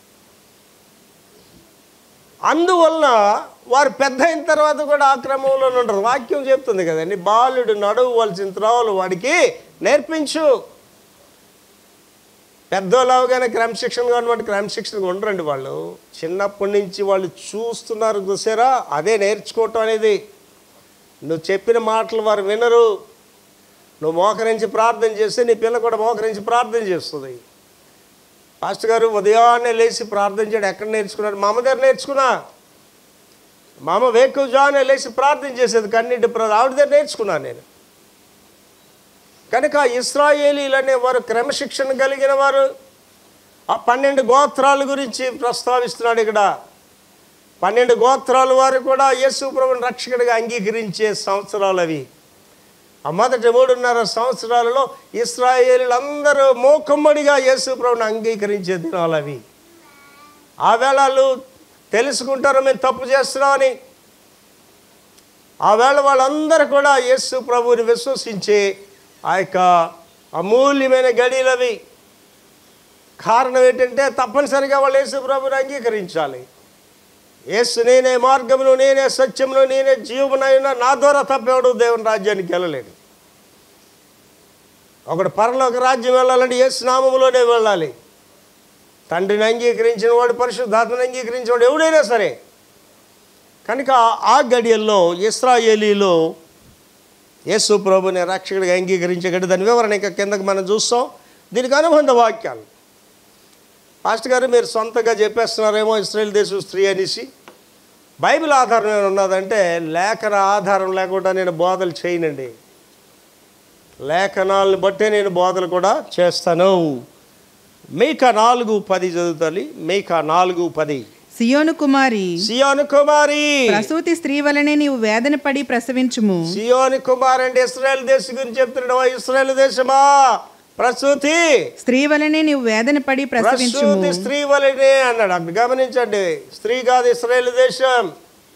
A: అందువలన వారు పెద్ద అయిన తర్వాత కూడా ఆ క్రమంలో ఉంటారు వాక్యం చెప్తుంది కదండి బాలుడు నడవవలసిన త్రోవలు వాడికి నేర్పించు పెద్దోళ్ళవగానే క్రమశిక్షణ గవర్నమెంట్ క్రమశిక్షణగా ఉండరండి వాళ్ళు చిన్నప్పటి నుంచి వాళ్ళు చూస్తున్నారు చూసారా అదే నేర్చుకోవటం అనేది నువ్వు చెప్పిన మాటలు వారు వినరు నువ్వు మోకరించి ప్రార్థన చేస్తే నీ పిల్ల కూడా మోకరించి ప్రార్థన చేస్తుంది పాస్టర్ గారు ఉదయాన్నే లేచి ప్రార్థన చేయడం ఎక్కడ నేర్చుకున్నారు మా అమ్మ దగ్గర నేర్చుకున్నా మా అమ్మ వేకుజానే లేచి ప్రార్థన చేసేది కన్నీటి ప్ర ఆవిడ దగ్గర నేర్చుకున్నాను నేను కనుక ఇస్రాయేలీలు అనేవారు క్రమశిక్షణ కలిగిన వారు ఆ పన్నెండు గోత్రాల గురించి ప్రస్తావిస్తున్నాడు ఇక్కడ పన్నెండు గోత్రాల వారు కూడా యేసు ప్రభుని రక్షకుడిగా అంగీకరించే సంవత్సరాలు అవి ఆ మొదటి మూడున్నర సంవత్సరాలలో ఇస్రాయేలీలందరూ మూకమ్మడిగా యేసు ప్రభుని అంగీకరించే దినాలు అవి ఆ వేళలు తెలుసుకుంటారు మేము తప్పు చేస్తున్నామని ఆ వేళ వాళ్ళందరూ కూడా యేసు ప్రభువుని విశ్వసించి ఆ యొక్క అమూల్యమైన గడియలవి కారణం ఏంటంటే తప్పనిసరిగా వాళ్ళు యేసు ప్రభుని అంగీకరించాలి యేసు నేనే మార్గమును నేనే సత్యమును నేనే జీవమునైనా నా ద్వారా తప్పేవాడు దేవుని రాజ్యానికి వెళ్ళలేడు ఒకడు పరలోక రాజ్యం వెళ్ళాలంటే యేసు నామములోనే వెళ్ళాలి తండ్రిని అంగీకరించిన వాడు పరిశుద్ధాత్మని అంగీకరించిన వాడు ఎవడైనా సరే కనుక ఆ గడియల్లో ఇస్రాయేలీలో యేసు ప్రభుని రక్షకుడిగా అంగీకరించే గడి దాని వివరణ ఇంకా కిందకి మనం చూస్తాం దీనికి అనుబంధ వాక్యాలు పాస్టర్ గారు మీరు సొంతంగా చెప్పేస్తున్నారేమో ఇస్రాయేల్ దేశం స్త్రీ అనేసి బైబిల్ ఆధారం ఏమైనా ఉన్నదంటే లేఖన ఆధారం లేకుండా నేను బోధలు చేయనండి లేఖనాలను బట్టే నేను బోధలు కూడా చేస్తాను మేక నాలుగు పది చదువుతాలి మేక నాలుగు పది
B: సియోను కుమారి
A: సియోను కుమారి
B: ప్రసూతి స్త్రీ వలనే నీవు వేదన పడి ప్రసవించుము
A: సియోని కుమార్ అంటే ఇస్రాయేల్ దేశం గురించి చెప్తున్నాడు "ఓ ఇస్రాయేల్ దేశమా ప్రసూతి
B: స్త్రీ వలనే నీవు వేదన పడి ప్రసవించుము
A: ప్రసూతి స్త్రీ వలనే అన్నాడు అక్కడ గమనించండి స్త్రీ కాదు ఇస్రాయేల్ దేశం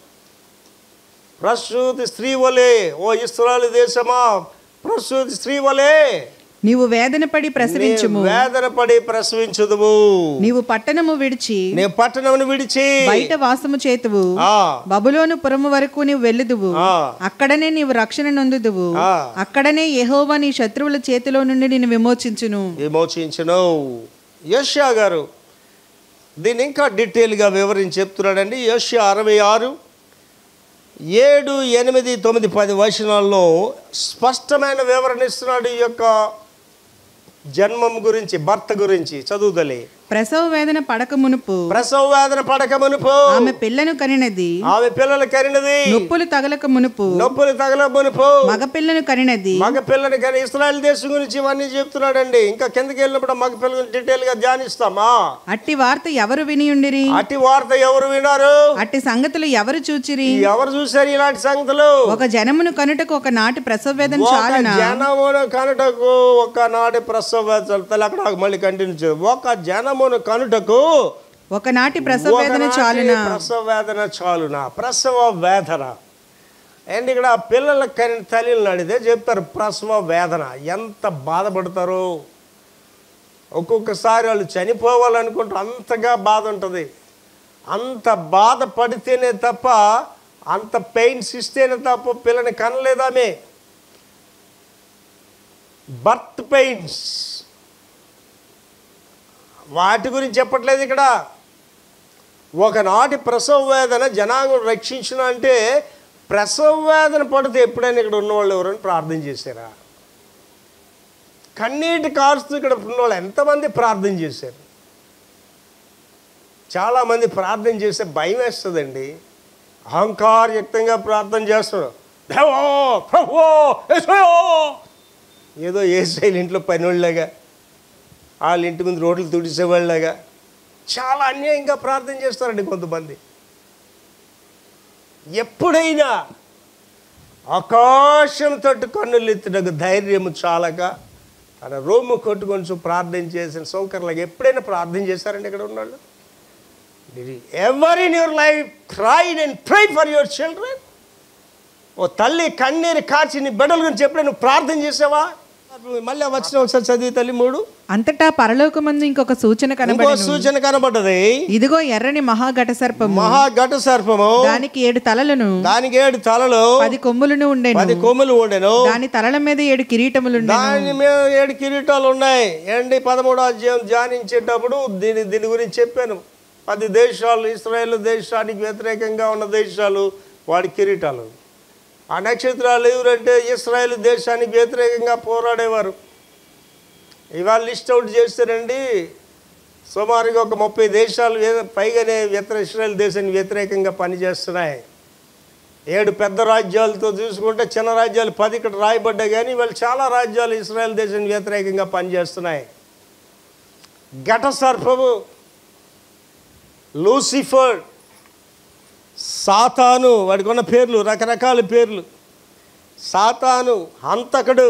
A: ప్రసూతి స్త్రీ వలే ఓ ఇస్రాయేల్ దేశమా ప్రసూతి స్త్రీ వలే
B: నీవు వేదన పడి ప్రసవించుము
A: నీ వేదన పడి ప్రసవించుదువు
B: నీవు పట్టణము విడిచి
A: నేను పట్టణమును విడిచి
B: బయట వాసము చేతువు
A: ఆ,
B: బబులోను పురము వరకు నీవు వెళ్ళుదువు
A: ఆ.
B: అక్కడనే నీవు రక్షణ నొందుదువు
A: ఆ.
B: అక్కడనే యెహోవా నీ శత్రువుల చేతిలో నుండి నేను విమోచించును
A: విమోచించను యష్యా గారు దీన్ని ఇంకా డీటెయిల్గా వివరించి చెప్తున్నాడండి యష్యా అరవై ఆరు ఏడు ఎనిమిది తొమ్మిది పది వచనాల్లో స్పష్టమైన వివరణ ఇస్తున్నాడు ఈ యొక్క జన్మం గురించి భర్త గురించి చదువుదలే
B: ప్రసవ వేదన పడక మునుపు
A: ప్రసవ వేదన పడక మునుపు
B: ఆమె పిల్లను కనినది
A: ఆమె పిల్లలు కరినది
B: నొప్పులు తగలక మునుపు
A: నొప్పులు తగల మునుపు
B: మగ పిల్లను కనినది
A: మగ పిల్లని కానీ ఇస్రాయల్ దేశం గురించి ఇవన్నీ చెప్తున్నాడండి ఇంకా కిందకి వెళ్ళినప్పుడు మగ పిల్లలు డీటెయిల్గా ధ్యానిస్తామా
B: అట్టి వార్త ఎవరు వినియుండిరి
A: అట్టి వార్త ఎవరు విన్నారు
B: అట్టి సంగతులు ఎవరు చూచిరి
A: ఎవరు చూశారు ఇలాంటి సంగతులు
B: ఒక జనమును కనుటకు ఒక నాటి ప్రసవ వేదన
A: ఒక
B: చాలునా
A: జనమును కనుటకు ఒక నాటి ప్రసవ వేదన అక్కడ మళ్ళీ కంటిన్యూ చేయాలి ఒక జనమును కనుటకు
B: ఒకనాటి ప్రసవ వేదన
A: ఒకనాటి
B: చాలునా
A: ప్రసవ వేదన చాలునా ప్రసవ వేదన అండ్ ఇక్కడ పిల్లల కని తల్లిని అడిగితే చెప్తారు ప్రసవ వేదన ఎంత బాధపడతారో ఒక్కొక్కసారి వాళ్ళు చనిపోవాలనుకుంటారు అంతగా బాధ ఉంటుంది అంత బాధపడితేనే తప్ప అంత పెయిన్స్ ఇస్తేనే తప్ప పిల్లని కనలేదామే బర్త్ పెయిన్స్ వాటి గురించి చెప్పట్లేదు ఇక్కడ ఒకనాటి ప్రసవ వేదన జనాంగం రక్షించిన అంటే ప్రసవ వేదన పడితే ఎప్పుడైనా ఇక్కడ ఉన్నవాళ్ళు ఎవరైనా ప్రార్థన చేశారా కన్నీటి కారుస్తూ ఇక్కడ ఉన్నవాళ్ళు ఎంతమంది ప్రార్థన చేశారు చాలామంది ప్రార్థన చేస్తే భయం వేస్తుందండి అహంకారయుక్తంగా ప్రార్థన చేస్తున్నాడు దేవో ప్రభువో యేసయ్యో ఏదో ఏసైలు ఇంట్లో పనివాళ్ళగా వాళ్ళ ఇంటి ముందు రోడ్లు తుడిసేవాళ్ళగా చాలా అన్యాయంగా ప్రార్థన చేస్తారండి కొంతమంది ఎప్పుడైనా ఆకాశం తట్టు కన్నులు ఎత్తుటకు ధైర్యము చాలక తన రూము కొట్టుకొని ప్రార్థన చేసిన సౌకర్యాలకు ఎప్పుడైనా ప్రార్థన చేశారండి ఇక్కడ ఉన్నాళ్ళు ever in your life cried and pray for your children ఓ తల్లి కన్నీరు కాచి నీ బిడ్డల గురించి ఎప్పుడైనా నువ్వు ప్రార్థన చేసావా మళ్ళీ వచ్చిన ఒకసారి చదివి తల్లి మూడు
B: అంతటా పరలోకమందు ఇంకొక సూచన
A: ఇంకో
B: కనబడి
A: సూచన కనబడ్డది
B: ఇదిగో ఎర్రని మహాఘట సర్పము
A: మహాఘట సర్పము
B: దానికి ఏడు తలలను
A: దానికి ఏడు తలలు
B: పది కొమ్ములను ఉండేను
A: పది కొమ్ములు ఉండెను
B: దాని తలల మీద ఏడు కిరీటములుండెను
A: దాని మీద ఏడు కిరీటాలు ఉన్నాయి ఏంటి పదమూడో అధ్యాయం ధ్యానించేటప్పుడు దీని దీని గురించి చెప్పాను పది దేశాలు ఇస్రాయేల్ దేశానికి వ్యతిరేకంగా ఉన్న దేశాలు వాడి కిరీటాలు ఆ నక్షత్రాలు ఎవరంటే ఇస్రాయేల్ దేశానికి వ్యతిరేకంగా పోరాడేవారు ఇవాళ లిస్ట్ అవుట్ చేస్తారండి సుమారుగా ఒక ముప్పై దేశాలు వే- పైగానే వ్యతిరేక ఇస్రాయేల్ దేశానికి వ్యతిరేకంగా పనిచేస్తున్నాయి ఏడు పెద్ద రాజ్యాలతో చూసుకుంటే చిన్న రాజ్యాలు పది ఇక్కడ రాయబడ్డాయి కానీ వాళ్ళు చాలా రాజ్యాలు ఇస్రాయల్ దేశానికి వ్యతిరేకంగా పనిచేస్తున్నాయి ఘట సర్పము లూసిఫర్ సాతాను వాడికి ఉన్న పేర్లు రకరకాల పేర్లు సాతాను హంతకుడు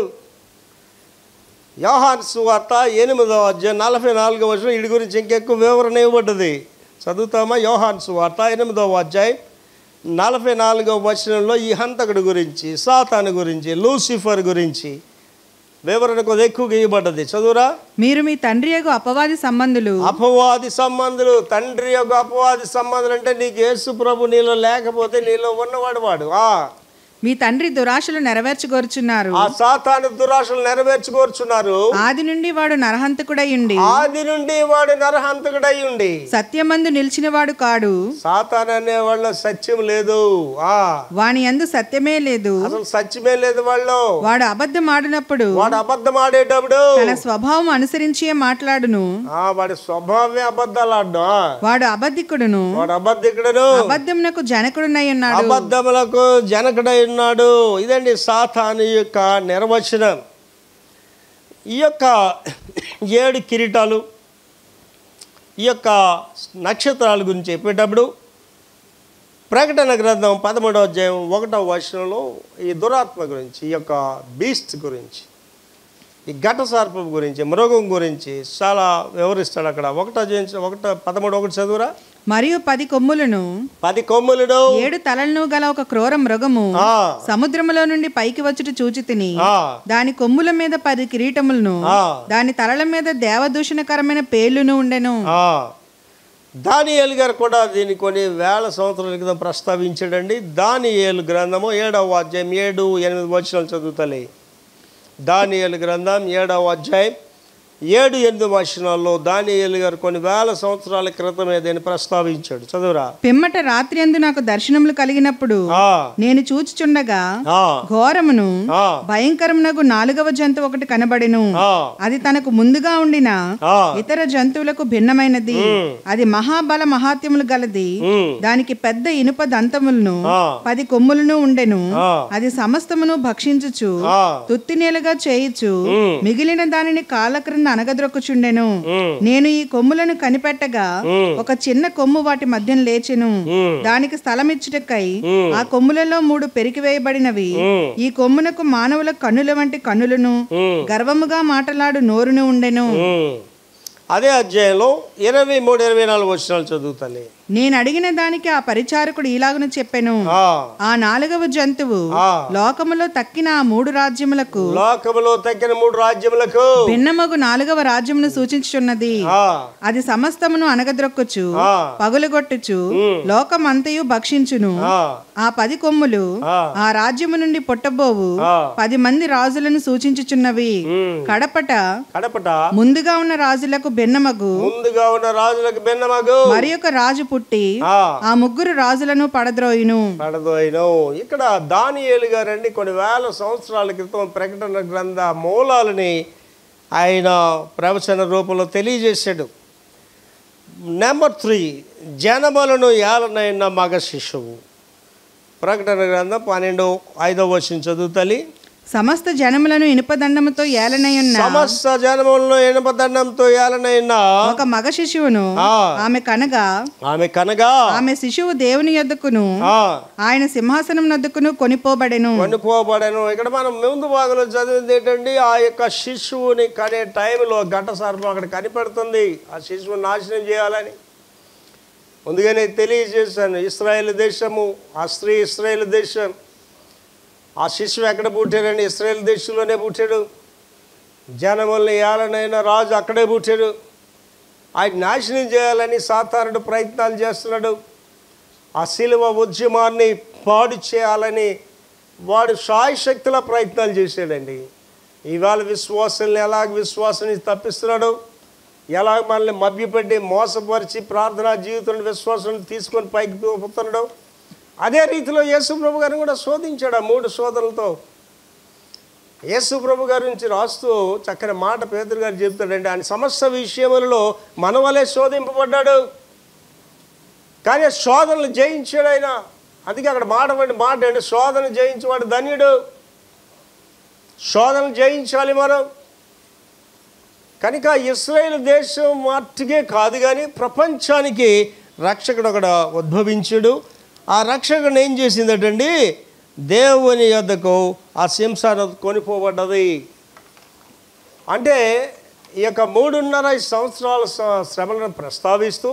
A: యోహాన్ సువార్త ఎనిమిదవ అధ్యాయం నలభై నాలుగవ వచనం వీడి గురించి ఇంకెక్కువ వివరణ ఇవ్వబడ్డది చదువుతామా యోహాన్ సువార్త ఎనిమిదవ అధ్యాయం నలభై నాలుగవ వచనంలో ఈ హంతకుడు గురించి సాతాను గురించి లూసిఫర్ గురించి వివరణ కొద్ది ఎక్కువగా ఇవ్వబడ్డది చదువురా
B: మీరు మీ తండ్రి యొక్క అపవాది సంబంధులు
A: అపవాది సంబంధులు తండ్రి యొక్క అపవాది సంబంధులు అంటే నీకు యేసు ప్రభు నీలో లేకపోతే నీలో ఉన్నవాడు వాడు ఆ
B: మీ తండ్రి దురాశలు నెరవేర్చుకొరుచున్నారు
A: ఆ సాతాను దురాశలు నెరవేర్చుకోరుచున్నారు
B: ఆది నుండి వాడు నరహంతకుడై ఉండి
A: ఆది నుండి వాడు నరహంతకుడై ఉండి
B: సత్యమందు నిలిచినవాడు కాడు
A: సాతాన్ అనే వాళ్ళ సత్యం లేదు ఆ
B: వాని యందు సత్యమే లేదు
A: అసలు సత్యమే లేదు వాళ్ళు
B: వాడు అబద్ధం ఆడినప్పుడు
A: వాడు అబద్ధం ఆడేటప్పుడు
B: తన స్వభావం అనుసరించే మాట్లాడును
A: ఆ వాడి స్వభావమే అబద్ధాలు ఆడడం ఆ.
B: వాడు అబద్ధికుడును
A: వాడు అబద్ధికుడును
B: అబద్ధమునకు జనకుడునై ఉన్నాడు
A: అబద్ధములకు జనకుడై ఉన్నాడు ఇదండి సాతాను యొక్క నిర్వచనం ఈ యొక్క ఏడు కిరీటాలు ఈ యొక్క నక్షత్రాల గురించి చెప్పేటప్పుడు ప్రకటన గ్రంథం పదమూడవ అధ్యాయం ఒకటవ వర్షంలో ఈ దురాత్మ గురించి ఈ యొక్క బీస్ట్ గురించి ఈ ఘట సర్పం గురించి మృగం గురించి చాలా వివరిస్తాడు అక్కడ ఒకటో అధ్యాయం ఒకటో పదమూడు ఒకటి చదువురా
B: మరియు పది కొమ్ములను
A: పది కొమ్ములను
B: ఏడు తలలను గల ఒక క్రూర మృగము
A: ఆ,
B: సముద్రములో నుండి పైకి వచ్చుట చూచి తిని
A: ఆ,
B: దాని కొమ్ముల మీద పది కిరీటములను
A: ఆ.
B: దాని తలల మీద దేవదూషణకరమైన పేర్లును ఉండెను
A: ఆ. దానియేలు గారు కూడా దీన్ని కొన్ని వేల సంవత్సరాల క్రితం ప్రస్తావించాడండి దానియేలు గ్రంథము ఏడవ అధ్యాయం ఏడు ఎనిమిది వచనాలు చదువుతలే దానియేలు గ్రంథం ఏడవ అధ్యాయం ఏడు ఎనిమిది వచనాల్లో దానియేలు గారు కొన్ని వేల సంవత్సరాల క్రితమే దీన్ని ప్రస్తావించాడు చదువురా
B: పిమ్మట రాత్రి అందు నాకు దర్శనములు కలిగినప్పుడు
A: ఆ,
B: నేను చూచుచుండగా
A: ఆ,
B: ఘోరమును
A: ఆ,
B: భయంకరమునకు నాలుగవ జంతువు ఒకటి కనబడెను
A: ఆ,
B: అది తనకు ముందుగా ఉండిన
A: ఆ,
B: ఇతర జంతువులకు భిన్నమైనది అది మహాబల మహాత్యములు గలది
A: ఉమ్,
B: దానికి పెద్ద ఇనుప దంతములను
A: ఆ,
B: పది కొమ్ములను ఉండెను
A: ఆ,
B: అది సమస్తమును భక్షించుచు
A: ఆ,
B: తుత్తినేలుగా చేయుచు
A: ఉమ్,
B: మిగిలిన దానిని కాళ్ళ క్రింద అనగద్రొక్కుచుండెను
A: ఉమ్,
B: నేను ఈ కొమ్ములను కనిపెట్టగా
A: ఉమ్,
B: ఒక చిన్న కొమ్ము వాటి మధ్యన లేచెను
A: ఉమ్,
B: దానికి స్థలమిచ్చుటకై
A: ఉమ్.
B: ఆ కొమ్ములలో మూడు పెరికివేయబడినవి
A: ఉమ్,
B: ఈ కొమ్మునకు మానవుల కన్నుల వంటి కన్నులను
A: ఉమ్.
B: గర్వముగా మాటలాడు నోరును ఉండెను
A: ఉమ్. అదే అధ్యాయంలో ఇరవై మూడు ఇరవై నాలుగు వచనాలు చదువుతాను
B: నేను అడిగిన దానికి ఆ పరిచారకుడు ఇలాగును చెప్పెను
A: ఆ,
B: ఆ నాలుగవ జంతువు
A: ఆ.
B: లోకములో తక్కిన ఆ మూడు రాజ్యములకు
A: లోకములో తగ్గిన మూడు రాజ్యములకు
B: భిన్నమగు నాలుగవ రాజ్యమును సూచించుచున్నది
A: ఆ,
B: అది సమస్తమును అనగద్రొక్కుచు
A: ఆ,
B: పగులుగొట్టుచు
A: ఉమ్.
B: లోకమంతయు భక్షించును
A: ఆ,
B: ఆ పది కొమ్ములు
A: ఆ,
B: ఆ రాజ్యము నుండి పుట్టబోవు
A: ఆ.
B: పది మంది రాజులను సూచించుచున్నవి
A: ఉమ్.
B: కడపట
A: కడపట
B: ముందుగా ఉన్న రాజులకు భిన్నమగు
A: ముందుగా ఉన్న రాజులకు భిన్నమగు
B: మరి ఒక రాజు పుట్టి
A: ఆ,
B: ఆ ముగ్గురు రాజులను పడద్రోయును
A: పడదోయిను ఇక్కడ దానియేలు గారండి కొన్ని వేల సంవత్సరాల క్రితం ప్రకటన గ్రంథ మూలాలని ఆయన ప్రవచన రూపంలో తెలియజేశాడు నెంబర్ త్రీ జనములను ఏలనైన మగ శిశువు ప్రకటన గ్రంథం పన్నెండు ఐదవ వచ్చిన చదువుతలి
B: సమస్త జనములను ఇనుపదండముతో ఏలనయున్న
A: సమస్త జనములను ఎనపదండంతో ఏలనైనా
B: ఒక మగ శిశువును
A: ఆ.
B: ఆమె కనగా
A: ఆమె కనగా
B: ఆమె శిశువు దేవుని యొద్దకును
A: ఆ,
B: ఆయన సింహాసనం నొద్దకును కొనిపోబడెను
A: కొనుక్కోబడను ఇక్కడ మనం ముందు భాగంలో చదివింది ఏంటండి ఆ యొక్క శిశువుని కనే టైంలో ఘట సర్పం అక్కడ కనిపెడుతుంది ఆ శిశువుని నాశనం చేయాలని ముందుగానే తెలియజేశాను ఇస్రాయేల్ దేశము ఆ స్త్రీ ఇస్రాయేల్ దేశం ఆ శిశువు ఎక్కడ పుట్టాడండి ఇస్రాయేల్ దేశంలోనే పుట్టాడు జనముల్ని ఏలనైనా రాజు అక్కడే పుట్టాడు ఆయన నాశనం చేయాలని సాతానుడు ప్రయత్నాలు చేస్తున్నాడు ఆ శిలువ ఉద్యమాన్ని పాడు చేయాలని వాడు శాయశక్తుల ప్రయత్నాలు చేశాడండి ఇవాళ విశ్వాసాన్ని ఎలాగ విశ్వాసాన్ని తప్పిస్తున్నాడు ఎలాగ మనల్ని మభ్యపెట్టి మోసపరిచి ప్రార్థనా జీవితంలో విశ్వాసాన్ని తీసుకొని పైకి తోపుతున్నాడు అదే రీతిలో యేసు ప్రభు గారిని కూడా శోధించాడు ఆ మూడు శోధనలతో యేసు ప్రభు గారి నుంచి రాస్తూ చక్కని మాట పేదరు గారు చెప్తాడండి ఆయన సమస్త విషయములలో మన వలె శోధింపబడ్డాడు కానీ ఆ శోధనలు జయించాడు ఆయన అందుకే అక్కడ మాట పడి మాట అండి శోధన జయించేవాడు ధన్యుడు శోధన జయించాలి మనం కనుక ఇస్రాయేల్ దేశం మట్టుకే కాదు కానీ ప్రపంచానికి రక్షకుడు అక్కడ ఉద్భవించాడు ఆ రక్షకుడు ఏం చేసిందటండి దేవుని యొద్దకు ఆ సింసాన కొనిపోబడ్డది అంటే ఈ యొక్క మూడున్నర సంవత్సరాల స- శ్రమలను ప్రస్తావిస్తూ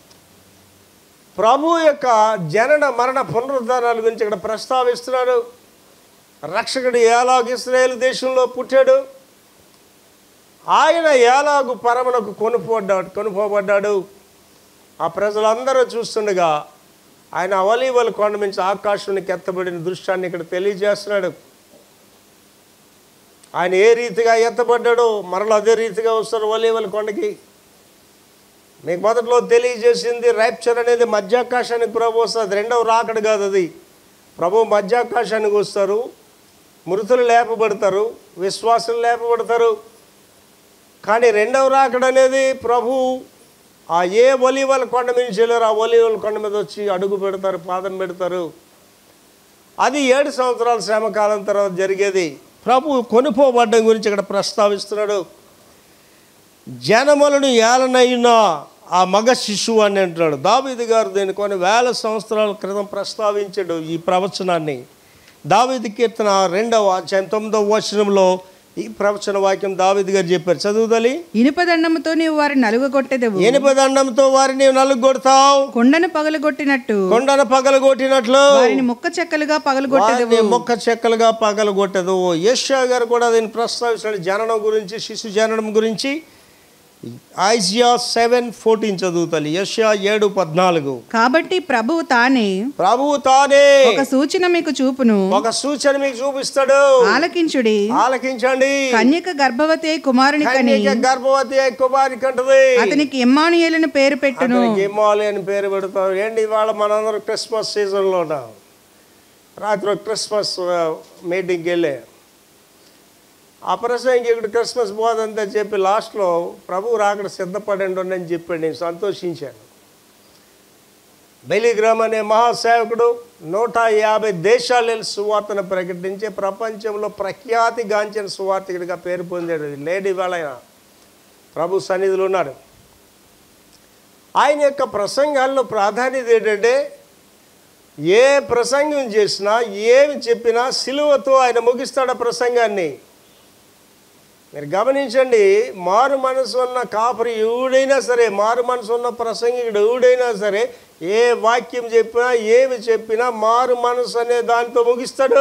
A: ప్రభు యొక్క జనన మరణ పునరుద్ధానాల గురించి ఇక్కడ ప్రస్తావిస్తున్నాడు రక్షకుడు ఏలాగు ఇస్రాయేల్ దేశంలో పుట్టాడు ఆయన ఏలాగు పరమునకు కొనుపోడ్డాడు కొనుపోబడ్డాడు ఆ ప్రజలందరూ చూస్తుండగా ఆయన అవలీవల కొండ నుంచి ఆకాశానికి ఎత్తబడిన దృశ్యాన్ని ఇక్కడ తెలియజేస్తున్నాడు ఆయన ఏ రీతిగా ఎత్తబడ్డాడో మరలా అదే రీతిగా వస్తారు వలీవల కొండకి మీకు మొదట్లో తెలియజేసింది ర్యాప్చర్ అనేది మధ్యాకాశానికి ప్రభు వస్తుంది రెండవ రాకడ కాదు అది ప్రభు మధ్యాకాశానికి వస్తారు మృతులు లేపబడతారు విశ్వాసులు లేపబడతారు కానీ రెండవ రాకడ అనేది ప్రభు ఆ ఏ ఒలివల కొండ మీద వెళ్ళారు ఆ ఒలివల కొండ మీద వచ్చి అడుగు పెడతారు పాదం పెడతారు అది ఏడు సంవత్సరాల శ్రమకాలం తర్వాత జరిగేది ప్రభు కొనుపోబడ్డం గురించి ఇక్కడ ప్రస్తావిస్తున్నాడు జనములను ఏలనైన ఆ మగ శిశువు అని అంటున్నాడు దావీదు గారు దీన్ని కొన్ని వేల సంవత్సరాల క్రితం ప్రస్తావించాడు ఈ ప్రవచనాన్ని దావీదు కీర్తన రెండవ అధ్యాయం తొమ్మిదవ వచనంలో ఈ ప్రవచన వాక్యం దావీదు గారు చెప్పారు చదువుదలి
B: ఇనుపదండముతో నీవు వారిని నలుగగొట్టెదవు
A: ఎనిప దండంతో వారిని నలుగొడతావు
B: కొండను పగలగొట్టినట్టు
A: కొండను పగలగొట్టినట్లు
B: వారిని ముక్క చెక్కలుగా పగలగొట్టెదవు
A: వారిని మొక్క చెక్కలుగా పగలగొట్టదు యశ్యా గారు కూడా దీన్ని ప్రస్తావించాడు జననం గురించి శిశు జననం గురించి ఐజియా సెవెన్ ఫోర్టీన్ చదువుతాలి యశ్యా ఏడు పద్నాలుగు
B: కాబట్టి ప్రభువు తానే
A: ప్రభువు తానే
B: ఒక సూచన మీకు చూపును
A: ఒక సూచన మీకు చూపిస్తాడు
B: ఆలకించుడి
A: ఆలకించండి
B: కన్యక గర్భవతి అయి కుమారుని కని
A: కన్యక గర్భవతి అయి కుమారి కంటది
B: అతనికి ఇమ్మానుయేలును పేరు పెట్టును
A: అతనికి ఇమ్మాలి అని పేరు పెడతారు ఏంటి ఇవాళ మనందరం క్రిస్మస్ సీజన్లో ఉన్నాం రాత్రి ఒక క్రిస్మస్ ఆ, మీటింగ్కి వెళ్ళే ఆ ప్రసంగికుడు క్రిస్మస్ బోధంతా చెప్పి లాస్ట్లో ప్రభు రాకడ సిద్ధపడండి అని చెప్పాడు నేను సంతోషించాను బెలిగ్రామ్ అనే మహాసేవకుడు నూట యాభై దేశాలు వెళ్ళి సువార్తను ప్రకటించి ప్రపంచంలో ప్రఖ్యాతిగాంచిన సువార్తికుడిగా పేరు పొందాడు లేడీ వేళ ఆయన ప్రభు సన్నిధిలో ఉన్నాడు ఆయన యొక్క ప్రసంగాల్లో ప్రాధాన్యత ఏంటంటే ఏ ప్రసంగం చేసినా ఏమి చెప్పినా సిలువతో ఆయన ముగిస్తాడు ఆ ప్రసంగాన్ని మీరు గమనించండి మారు మనసు ఉన్న కాపరి ఎవడైనా సరే మారు మనసు ఉన్న ప్రసంగికుడు ఎవడైనా సరే ఏ వాక్యం చెప్పినా ఏమి చెప్పినా మారు మనసు అనే దాంతో ముగిస్తాడు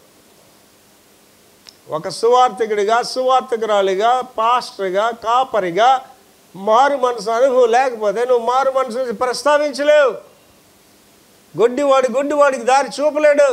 A: ఒక సువార్థికుడిగా సువార్థకురాలిగా పాస్టర్గా కాపరిగా మారు మనసు అనుభవం లేకపోతే నువ్వు మారు మనసు ప్రస్తావించలేవు గుడ్డివాడు గుడ్డివాడికి దారి చూపలేడు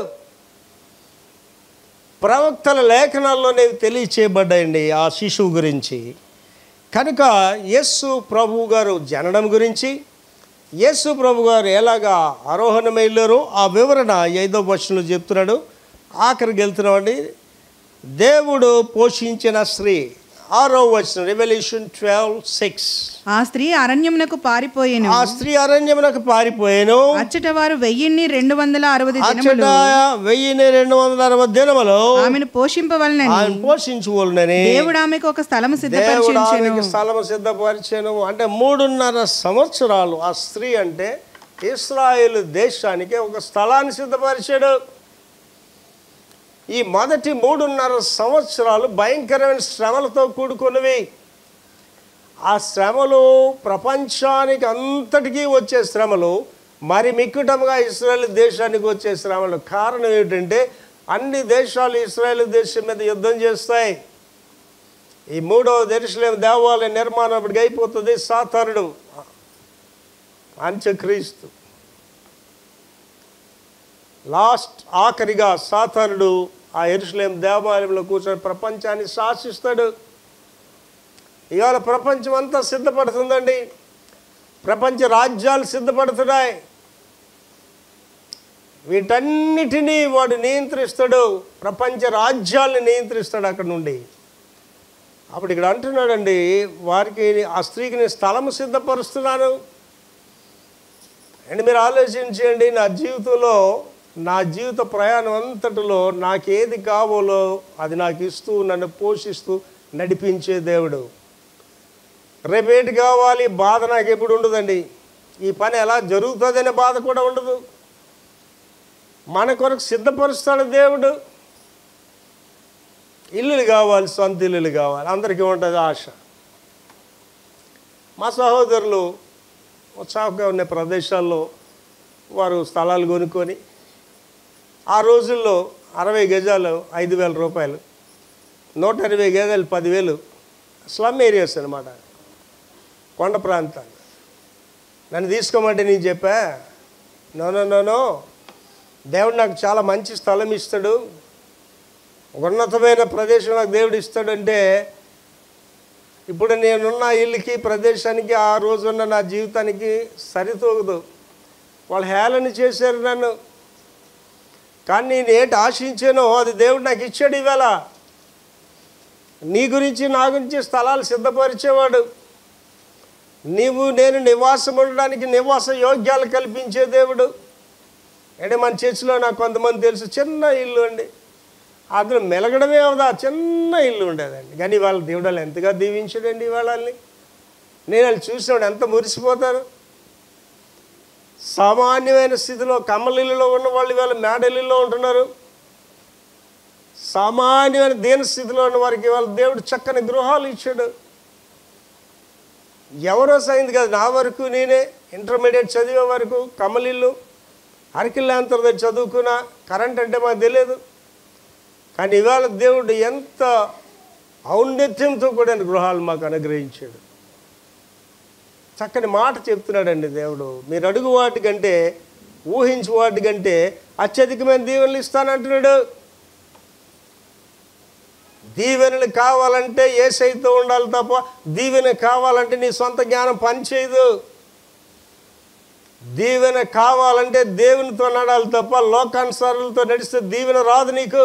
A: ప్రవక్తల లేఖనాల్లోనే తెలియచేయబడ్డాయండి ఆ శిశువు గురించి కనుక యేసు ప్రభు గారు జననం గురించి యేసు ప్రభు గారు ఎలాగా ఆరోహణమయ్యారో ఆ వివరణ ఐదో వర్షంలో చెప్తున్నాడు ఆఖరికి వెళ్తున్నామండి దేవుడు పోషించిన స్త్రీ ఆరో వచ్చిన రెవల్యూషన్ ట్వెల్వ్ సిక్స్
B: ఆ స్త్రీ అరణ్యమునకు పారిపోయేను
A: ఆ స్త్రీ అరణ్యమునకు పారిపోయాను
B: అచ్చట వారు వెయ్యిన్ని రెండు వందల అరవై
A: అచ్చట
B: దినములు
A: వెయ్యిని రెండు వందల అరవై దినములు
B: ఆమెను పోషింపవలనని
A: ఆయన పోషించుకోలేనని
B: దేవుడు ఆమెకు ఒక స్థలము
A: దేవుడు
B: సిద్ధపరిచించెను
A: ఆమెకి స్థలము సిద్ధపరిచాను అంటే మూడున్నర సంవత్సరాలు ఆ స్త్రీ అంటే ఇస్రాయేల్ దేశానికి ఒక స్థలాన్ని సిద్ధపరిచాడు ఈ మొదటి మూడున్నర సంవత్సరాలు భయంకరమైన శ్రమలతో కూడుకున్నవి ఆ శ్రమలు ప్రపంచానికి అంతటికీ వచ్చే శ్రమలు మరి మిక్కుటముగా ఇస్రాయేల్ దేశానికి వచ్చే శ్రమలు కారణం ఏమిటంటే అన్ని దేశాలు ఇస్రాయేల్ దేశం మీద యుద్ధం చేస్తాయి ఈ మూడవ దర్శనం దేవాలయ నిర్మాణం అప్పటికి అయిపోతుంది సాతానుడు అంత్యక్రీస్తు లాస్ట్ ఆఖరిగా సాతానుడు ఆ ఎరుసలేం దేవాలయంలో కూర్చొని ప్రపంచాన్ని శాసిస్తాడు ఇవాళ ప్రపంచం అంతా సిద్ధపడుతుందండి ప్రపంచ రాజ్యాలు సిద్ధపడుతున్నాయి వీటన్నిటినీ వాడు నియంత్రిస్తాడు ప్రపంచ రాజ్యాల్ని నియంత్రిస్తాడు అక్కడ నుండి అప్పుడు ఇక్కడ అంటున్నాడండి వారికి ఆ స్త్రీకి నేను స్థలం సిద్ధపరుస్తున్నాను అండ్ మీరు ఆలోచించండి నా జీవితంలో నా జీవిత ప్రయాణం అంతటిలో నాకేది కావాలో అది నాకు ఇస్తూ నన్ను పోషిస్తూ నడిపించే దేవుడు రేపేటి కావాలి బాధ నాకు ఎప్పుడు ఉండదండి ఈ పని ఎలా జరుగుతుందనే బాధ కూడా ఉండదు మన కొరకు సిద్ధపరుస్తాడు దేవుడు ఇల్లులు కావాలి సొంత ఇల్లులు కావాలి అందరికీ ఉంటుంది ఆశ మా సహోదరులు ఉత్సాహంగా ఉన్న ప్రదేశాల్లో వారు స్థలాలు కొనుక్కొని ఆ రోజుల్లో అరవై గజాలు ఐదు వేల రూపాయలు నూట ఇరవై గజాలు పదివేలు స్లమ్ ఏరియాస్ అనమాట కొండ ప్రాంతాలు నన్ను తీసుకోమంటే నేను చెప్పా నో నో నో నో దేవుడు నాకు చాలా మంచి స్థలం ఇస్తాడు ఉన్నతమైన ప్రదేశం నాకు దేవుడు ఇస్తాడంటే ఇప్పుడు నేనున్న ఇల్లుకి ప్రదేశానికి ఆ రోజున్న నా జీవితానికి సరితూగదు వాళ్ళు హేళన చేశారు నన్ను కానీ నేను ఏంటి ఆశించానో అది దేవుడు నాకు ఇచ్చాడు ఇవాళ నీ గురించి నా గురించి స్థలాలు సిద్ధపరిచేవాడు నీవు నేను నివాసం ఉండడానికి నివాస యోగ్యాలు కల్పించే దేవుడు అంటే మన చర్చిలో నాకు కొంతమంది తెలుసు చిన్న ఇల్లు అండి అందులో మెలగడమే అవదా చిన్న ఇల్లు ఉండేదండి కానీ వాళ్ళ దేవుడు వాళ్ళు ఎంతగా దీవించాడండి వాళ్ళని నేను వాళ్ళు చూసినప్పుడు ఎంత మురిసిపోతారు సామాన్యమైన స్థితిలో కమ్మలిల్లులో ఉన్న వాళ్ళు ఇవాళ మేడలిల్లో ఉంటున్నారు సామాన్యమైన దీన స్థితిలో ఉన్న వారికి ఇవాళ దేవుడు చక్కని గృహాలు ఇచ్చాడు ఎవరో సైంది కాదు నా వరకు నేనే ఇంటర్మీడియట్ చదివే వరకు కమలిల్లు అరకిల్లాంతర దగ్గర చదువుకున్నా కరెంట్ అంటే మాకు తెలియదు కానీ ఇవాళ దేవుడు ఎంత ఔన్నత్యంతో కూడిన గృహాలు మాకు అనుగ్రహించాడు చక్కని మాట చెప్తున్నాడండి దేవుడు మీరు అడుగు వాటికంటే ఊహించు వాటికంటే అత్యధికమైన దీవెనలు ఇస్తానంటున్నాడు దీవెనలు కావాలంటే ఏ సైతం ఉండాలి తప్ప దీవెన కావాలంటే నీ సొంత జ్ఞానం పనిచేయదు దీవెన కావాలంటే దేవునితో నడాలి తప్ప లోకానుసారులతో నడిస్తే దీవెన రాదు నీకు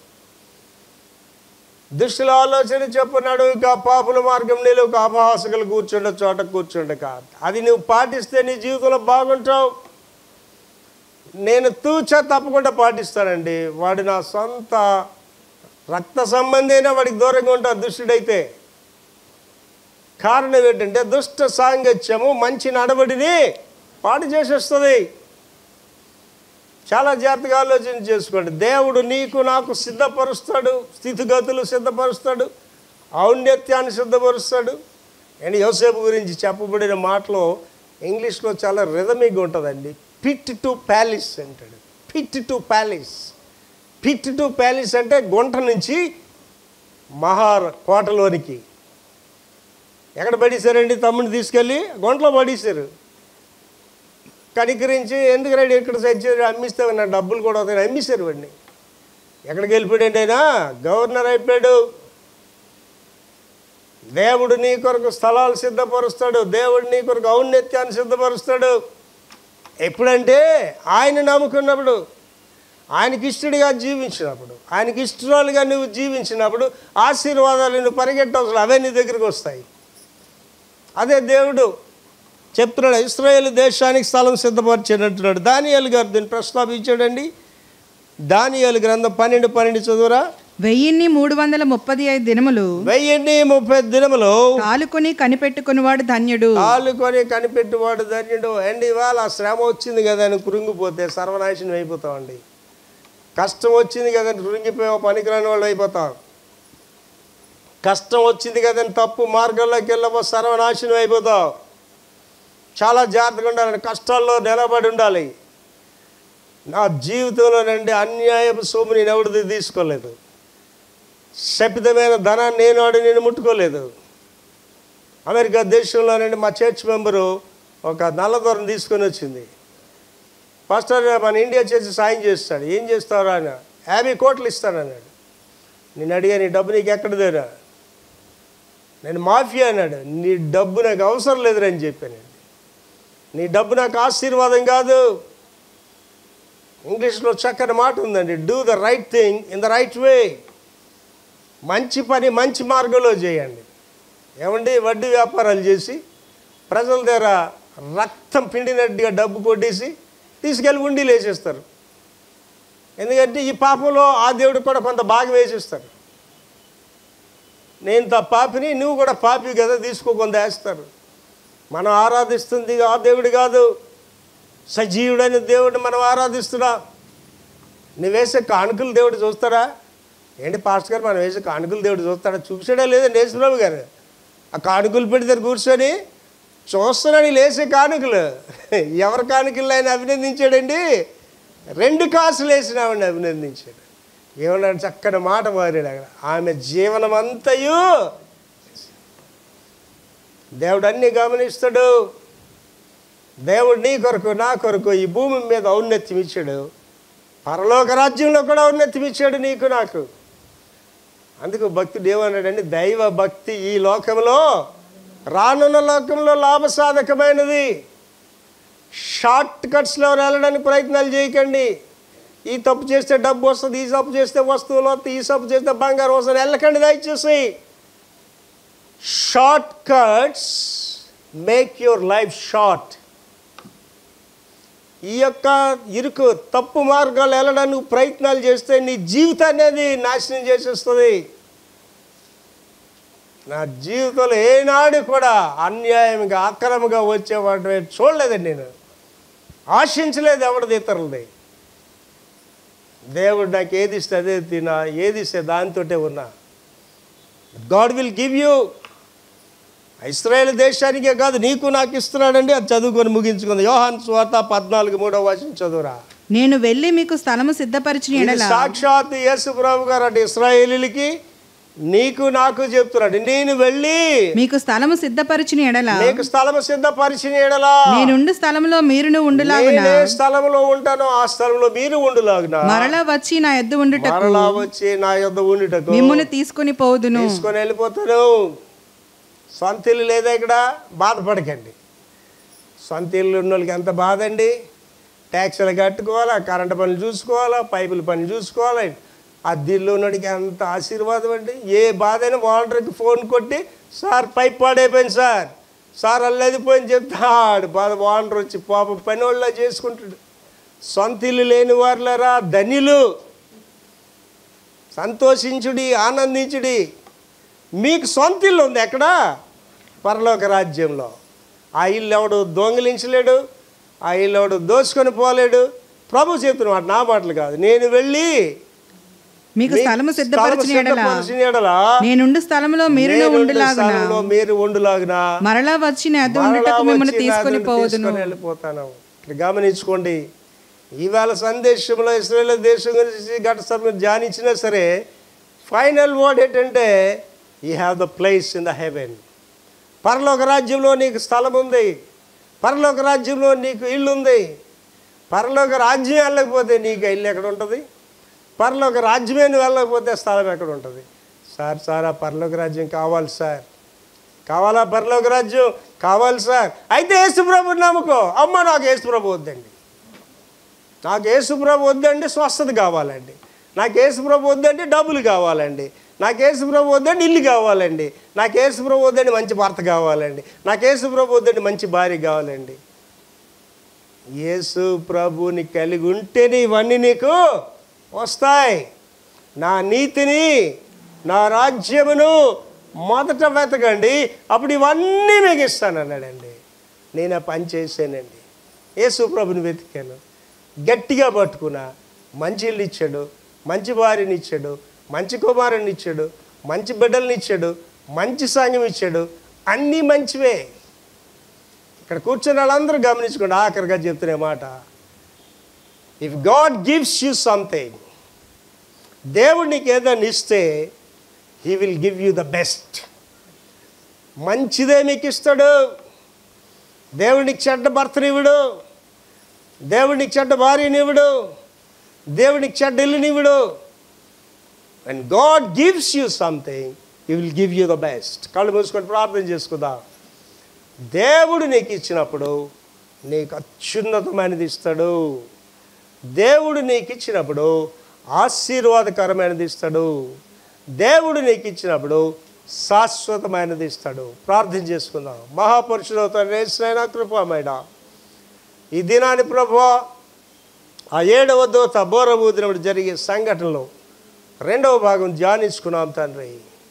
A: దుష్టుల ఆలోచన చెప్పున్నాడు ఇక పాపుల మార్గం నీళ్ళు ఒక అపహాసకులు కూర్చుండే చోట కూర్చుండే కాదు అది నువ్వు పాటిస్తే నీ జీవితంలో బాగుంటావు నేను తూచా తప్పకుండా పాటిస్తానండి వాడు నా సొంత రక్త సంబంధి అయినా వాడికి దూరంగా ఉంటాడు దుష్టుడైతే కారణం ఏంటంటే దుష్ట సాంగత్యము మంచి నడవడిని పాడు చేసేస్తుంది చాలా జాగ్రత్తగా ఆలోచన చేసుకోండి దేవుడు నీకు నాకు సిద్ధపరుస్తాడు స్థితిగతులు సిద్ధపరుస్తాడు ఔన్నత్యాన్ని సిద్ధపరుస్తాడు అండ్ యోసేపు గురించి చెప్పబడిన మాటలో ఇంగ్లీష్లో చాలా రిధమిగా ఉంటుందండి పిట్ టు ప్యాలెస్ అంటాడు pit to palace pit to palace అంటే గుంట నుంచి మహార్ కోటలోనికి ఎక్కడ పడేశారండి తమ్ముడిని తీసుకెళ్ళి గుంటలో పడేశారు కనికరించి ఎందుకు రైడ్ ఇక్కడ సచ్చారు అమ్మిస్తే నా డబ్బులు కూడా అవుతాయి అమ్మేశారు వాడిని ఎక్కడికి వెళ్ళిపోయాడు అయినా గవర్నర్ అయిపోయాడు దేవుడు నీ కొరకు స్థలాలు సిద్ధపరుస్తాడు దేవుడు నీ కొరకు ఔన్నత్యాన్ని సిద్ధపరుస్తాడు ఎప్పుడంటే ఆయన నమ్ముకున్నప్పుడు ఆయనకి ఇష్టడిగా జీవించినప్పుడు ఆయనకి ఇష్టరాలుగా నువ్వు జీవించినప్పుడు ఆశీర్వాదాలు నువ్వు పరిగెట్టవసరం అవే నీ దగ్గరికి వస్తాయి అదే దేవుడు చెప్తున్నాడు ఇస్రాయేల్ దేశానికి స్థలం సిద్ధపరిచినట్టున్నాడు దానియాలు గారు దీన్ని ప్రస్తావించాడండి దానియాలు గ్రంథం పన్నెండు పన్నెండు చదువురా
B: వెయ్యిన్ని మూడు వందల ముప్పది ఐదు దినములు
A: వెయ్యిన్ని ముప్పై దినములు
B: తాలుకొని కనిపెట్టుకునివాడు ధన్యుడు
A: ఆలుకొని కనిపెట్టువాడు ధన్యుడు అండి ఇవాళ ఆ శ్రమ వచ్చింది కదా అని కృంగిపోతే సర్వనాశనం అయిపోతామండి కష్టం వచ్చింది కదని కృంగిపోయి పనికిరాని వాళ్ళు అయిపోతాం కష్టం వచ్చింది కదని తప్పు మార్గంలోకి వెళ్ళబో సర్వనాశనం అయిపోతావు చాలా జాగ్రత్తగా ఉండాలి కష్టాల్లో నిలబడి ఉండాలి నా జీవితంలో నుండి అన్యాయపు సొమ్ము నేను ఎవరిది తీసుకోలేదు శపితమైన ధనాన్ని నేను ఆడు నేను ముట్టుకోలేదు అమెరికా దేశంలో నుండి మా చర్చ్ మెంబరు ఒక నల్లదొరను తీసుకొని వచ్చింది పాస్టర్ మన ఇండియా చేసి సాయం చేస్తాడు ఏం చేస్తావు ఆయన యాభై కోట్లు ఇస్తానన్నాడు నేను అడిగా నీ డబ్బు నీకు ఎక్కడిదేరా నేను మాఫియా అన్నాడు నీ డబ్బు నాకు అవసరం లేదురా అని చెప్పానండి నీ డబ్బు నాకు ఆశీర్వాదం కాదు ఇంగ్లీష్లో చక్కని మాట ఉందండి do the right thing in the right way మంచి పని మంచి మార్గంలో చేయండి ఏమండి వడ్డీ వ్యాపారాలు చేసి ప్రజల దగ్గర రక్తం పిండినట్టుగా డబ్బు కొట్టేసి తీసుకెళ్ళి ఉండి వేసేస్తారు ఎందుకంటే ఈ పాపంలో ఆ దేవుడు కూడా కొంత భాగం వేసేస్తారు నేను తా పాపిని నువ్వు కూడా పాపి కదా తీసుకో కొంత వేస్తారు మనం ఆరాధిస్తుంది ఆ దేవుడు కాదు సజీవుడైన దేవుడిని మనం ఆరాధిస్తున్నాం నువ్వు వేసే కానుకలు దేవుడు చూస్తారా ఏంటి పాస్టర్ గారు మనం వేసే కానుకలు దేవుడు చూస్తాడా చూసాడా లేదా నేసురావు గారు ఆ కానుకలు పెడితే కూర్చొని చూస్తున్నాడు వీళ్ళు వేసే కానుకలు ఎవరి కానుకలు ఆయన అభినందించాడండి రెండు కాసులు వేసినామని అభినందించాడు ఏమన్నాడు చక్కని మాట మారాడు అక్కడ ఆమె జీవనం అంతయు దేవుడు అన్నీ గమనిస్తాడు దేవుడు నీ కొరకు నా కొరకు ఈ భూమి మీద ఔన్నత్యం ఇచ్చాడు పరలోక రాజ్యంలో కూడా ఔన్నత్యం ఇచ్చాడు నీకు నాకు అందుకు భక్తుడు ఏమన్నాడండి దైవ భక్తి ఈ లోకంలో రానున్న లోకంలో లాభసాధకమైనది షార్ట్ కట్స్లో వెళ్ళడానికి ప్రయత్నాలు చేయకండి ఈ తప్పు చేస్తే డబ్బు వస్తుంది ఈ తప్పు చేస్తే వస్తువులు వస్తాయి ఈ తప్పు చేస్తే బంగారం వస్తుంది వెళ్ళకండి దయచేసి short cuts make your life short ఈ యొక్క ఇరుకు తప్పు మార్గాలు వెళ్ళడానికి ప్రయత్నాలు చేస్తే నీ జీవితాన్ని అది నాశనం చేసేస్తుంది నా జీవితంలో ఏనాడు కూడా అన్యాయంగా అక్రమంగా వచ్చేవాటి చూడలేదండి నేను ఆశించలేదు ఎవరిది ఇతరులది దేవుడు నాకు ఏది ఇస్తే అదే తినా ఏది ఇస్తే దానితోటే ఉన్నా God will give you Israel దేశానికే కాదు నీకు నాకు ఇస్తున్నాడండి అది చదువుకొని ముగించుకుంది యోహాన్ స్వార్త పద్నాలుగు మూడవ వచనం చదువురా
B: నేను వెళ్ళి మీకు స్థలము సిద్ధపరిచిన
A: ఇది
B: ఎడల
A: సాక్షాత్ యేసు ప్రభు గారు అంటే ఇస్రాయేలీలకి నీకు నాకు చెప్తున్నాడు నేను వెళ్ళి
B: మీకు స్థలము సిద్ధపరిచిన ఎడల
A: నీకు స్థలము సిద్ధపరిచిన ఎడలా
B: నేనుండు స్థలములో మీరును ఉండులాగున
A: నేనే స్థలంలో ఉంటానో ఆ స్థలంలో మీరు ఉండులాగునా
B: మరలా వచ్చి నా ఎద్దు ఉండుటకు
A: మరలా వచ్చి నా యొద్ద ఉండుటకు
B: మిమ్మును తీసుకుని పోదును
A: తీసుకొని వెళ్ళిపోతాను సొంత ఇల్లు లేదా ఇక్కడ బాధపడకండి సొంత ఇల్లు ఉన్న వాళ్ళకి ఎంత బాధ అండి ట్యాక్సీలు కట్టుకోవాలా కరెంటు పనులు చూసుకోవాలా పైపుల పని చూసుకోవాలా అద్దెల్లో ఉన్నోడికి ఎంత ఆశీర్వాదం అండి ఏ బాధ అయినా వాలంటర్కి ఫోన్ కొట్టి సార్ పైప్ పాడైపోయింది సార్ సార్ అల్లది పోయింది చెప్తాడు బాధ వాలంటర్ వచ్చి పాపం పని వాళ్ళ చేసుకుంటాడు సొంత ఇల్లు లేని వారులరా ధన్యులు సంతోషించుడి ఆనందించుడి మీకు సొంత ఇల్లు ఉంది ఎక్కడ పరలోక రాజ్యంలో ఆ ఇల్లు ఎవడు దొంగిలించలేడు ఆ ఇల్లు ఎవడు దోచుకొని పోలేడు ప్రభు చెప్తున్నమాట నా మాటలు కాదు నేను వెళ్ళి
B: మీకు స్థలము
A: మీకు
B: సిద్ధపరిచిన
A: స్థలము
B: ఎడల
A: సిద్ధపరిచిన ఎడల
B: నేనుండు స్థలములో మీరును
A: నేనుండు
B: ఉండులాగున
A: స్థలంలో మీరు ఉండులాగున
B: మరలా వచ్చి నా ఎద్దు
A: మరలా
B: ఉండుటకు మిమ్మల్ని
A: వచ్చి నా
B: తీసుకుని
A: దగ్గరికి
B: పోదును
A: తీసుకొని వెళ్ళిపోతాను ఇక్కడ గమనించుకోండి ఈవేళ సందేశంలో ఇస్రాయేల్ దేశం గురించి గత సమయం ధ్యానించినా సరే ఫైనల్ వర్డ్ ఏంటంటే you have the place in the heaven పరలోక రాజ్యంలో నీకు స్థలం ఉంది పరలోక రాజ్యంలో నీకు ఇల్లు ఉంది పరలోక రాజ్యం వెళ్ళకపోతే నీకు ఇల్లు ఎక్కడ ఉంటుంది పరలోక రాజ్యమే నువ్వు వెళ్ళకపోతే స్థలం ఎక్కడ ఉంటుంది సార్ సార్ ఆ పరలోక రాజ్యం కావాలి సార్ కావాలా పరలోక రాజ్యం కావాలి సార్ అయితే యేసుప్రభు నమ్ముకో అమ్మ నాకు యేసుప్రభు వద్దండి నాకు యేసుప్రభు వద్దండి స్వస్థత కావాలండి నాకు యేసుప్రభు వద్దండి డబ్బులు కావాలండి నాకు యేసుప్రభు వద్దండి ఇల్లు కావాలండి నాకు యేసుప్రభు వద్దండి మంచి భర్త కావాలండి నాకు యేసుప్రభు వద్దండి మంచి భార్య కావాలండి యేసు ప్రభుని కలిగి ఉంటేనే ఇవన్నీ నీకు వస్తాయి నా నీతిని నా రాజ్యమును మొదట వెతకండి అప్పుడు ఇవన్నీ మీకు ఇస్తాను అన్నాడండి నేను ఆ పని చేశానండి యేసు ప్రభుని వెతికాను గట్టిగా పట్టుకున్నా మంచి ఇల్లు ఇచ్చాడు మంచి భార్యని ఇచ్చాడు మంచి కుమారుని ఇచ్చాడు మంచి బిడ్డల్ని ఇచ్చాడు మంచి సంఘం ఇచ్చాడు అన్నీ మంచివే ఇక్కడ కూర్చున్న వాళ్ళందరూ గమనించుకోండి ఆఖరిగా చెప్తున్న మాట if God gives you something దేవుడు నీకు ఏదైనా ఇస్తే he will give you the best మంచిదే మీకు ఇస్తాడు దేవుడికి చెడ్డ భర్తనివ్వడు దేవుడికి చెడ్డ భార్యనివ్వడు దేవుడికి చెడ్డ ఇల్లునివ్వడు and God gives you something he will give you the best కళ్ళు మూసుకొని ప్రార్థన చేసుకుందాం దేవుడు నీకు ఇచ్చినప్పుడు నీకు అత్యున్నతమైనది ఇస్తాడు దేవుడు నీకు ఇచ్చినప్పుడు ఆశీర్వాదకరమైనది ఇస్తాడు దేవుడు నీకు ఇచ్చినప్పుడు శాశ్వతమైనది ఇస్తాడు ప్రార్థన చేసుకుందాం మహాపురుషులతో రేసిన కృపమైన ఈ దినాన్ని ప్రభు ఆ ఏడవ దోత బోరబూదినప్పుడు జరిగే సంఘటనలో రెండవ భాగం ధ్యానించుకున్నాం తండ్రి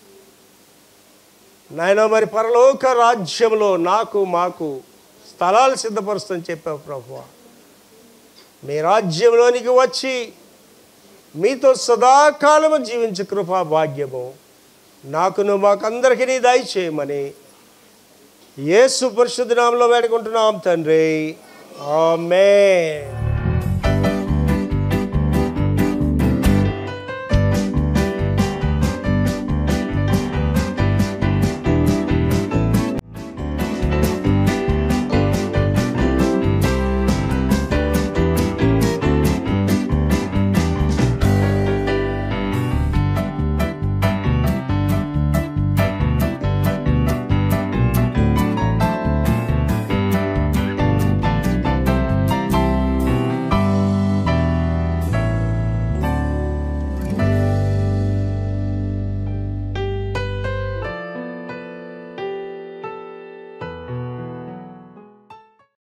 A: నాయన మరి పరలోక రాజ్యంలో నాకు మాకు స్థలాలు సిద్ధపరుస్తుందని చెప్పావు ప్రభు మీ రాజ్యంలోనికి వచ్చి మీతో సదాకాలము జీవించే కృపా భాగ్యము నాకును మాకందరికీ నీ దయచేయమని యేసు పరిశుద్ధ నామంలో వేడుకుంటున్నాం తండ్రి ఆమెన్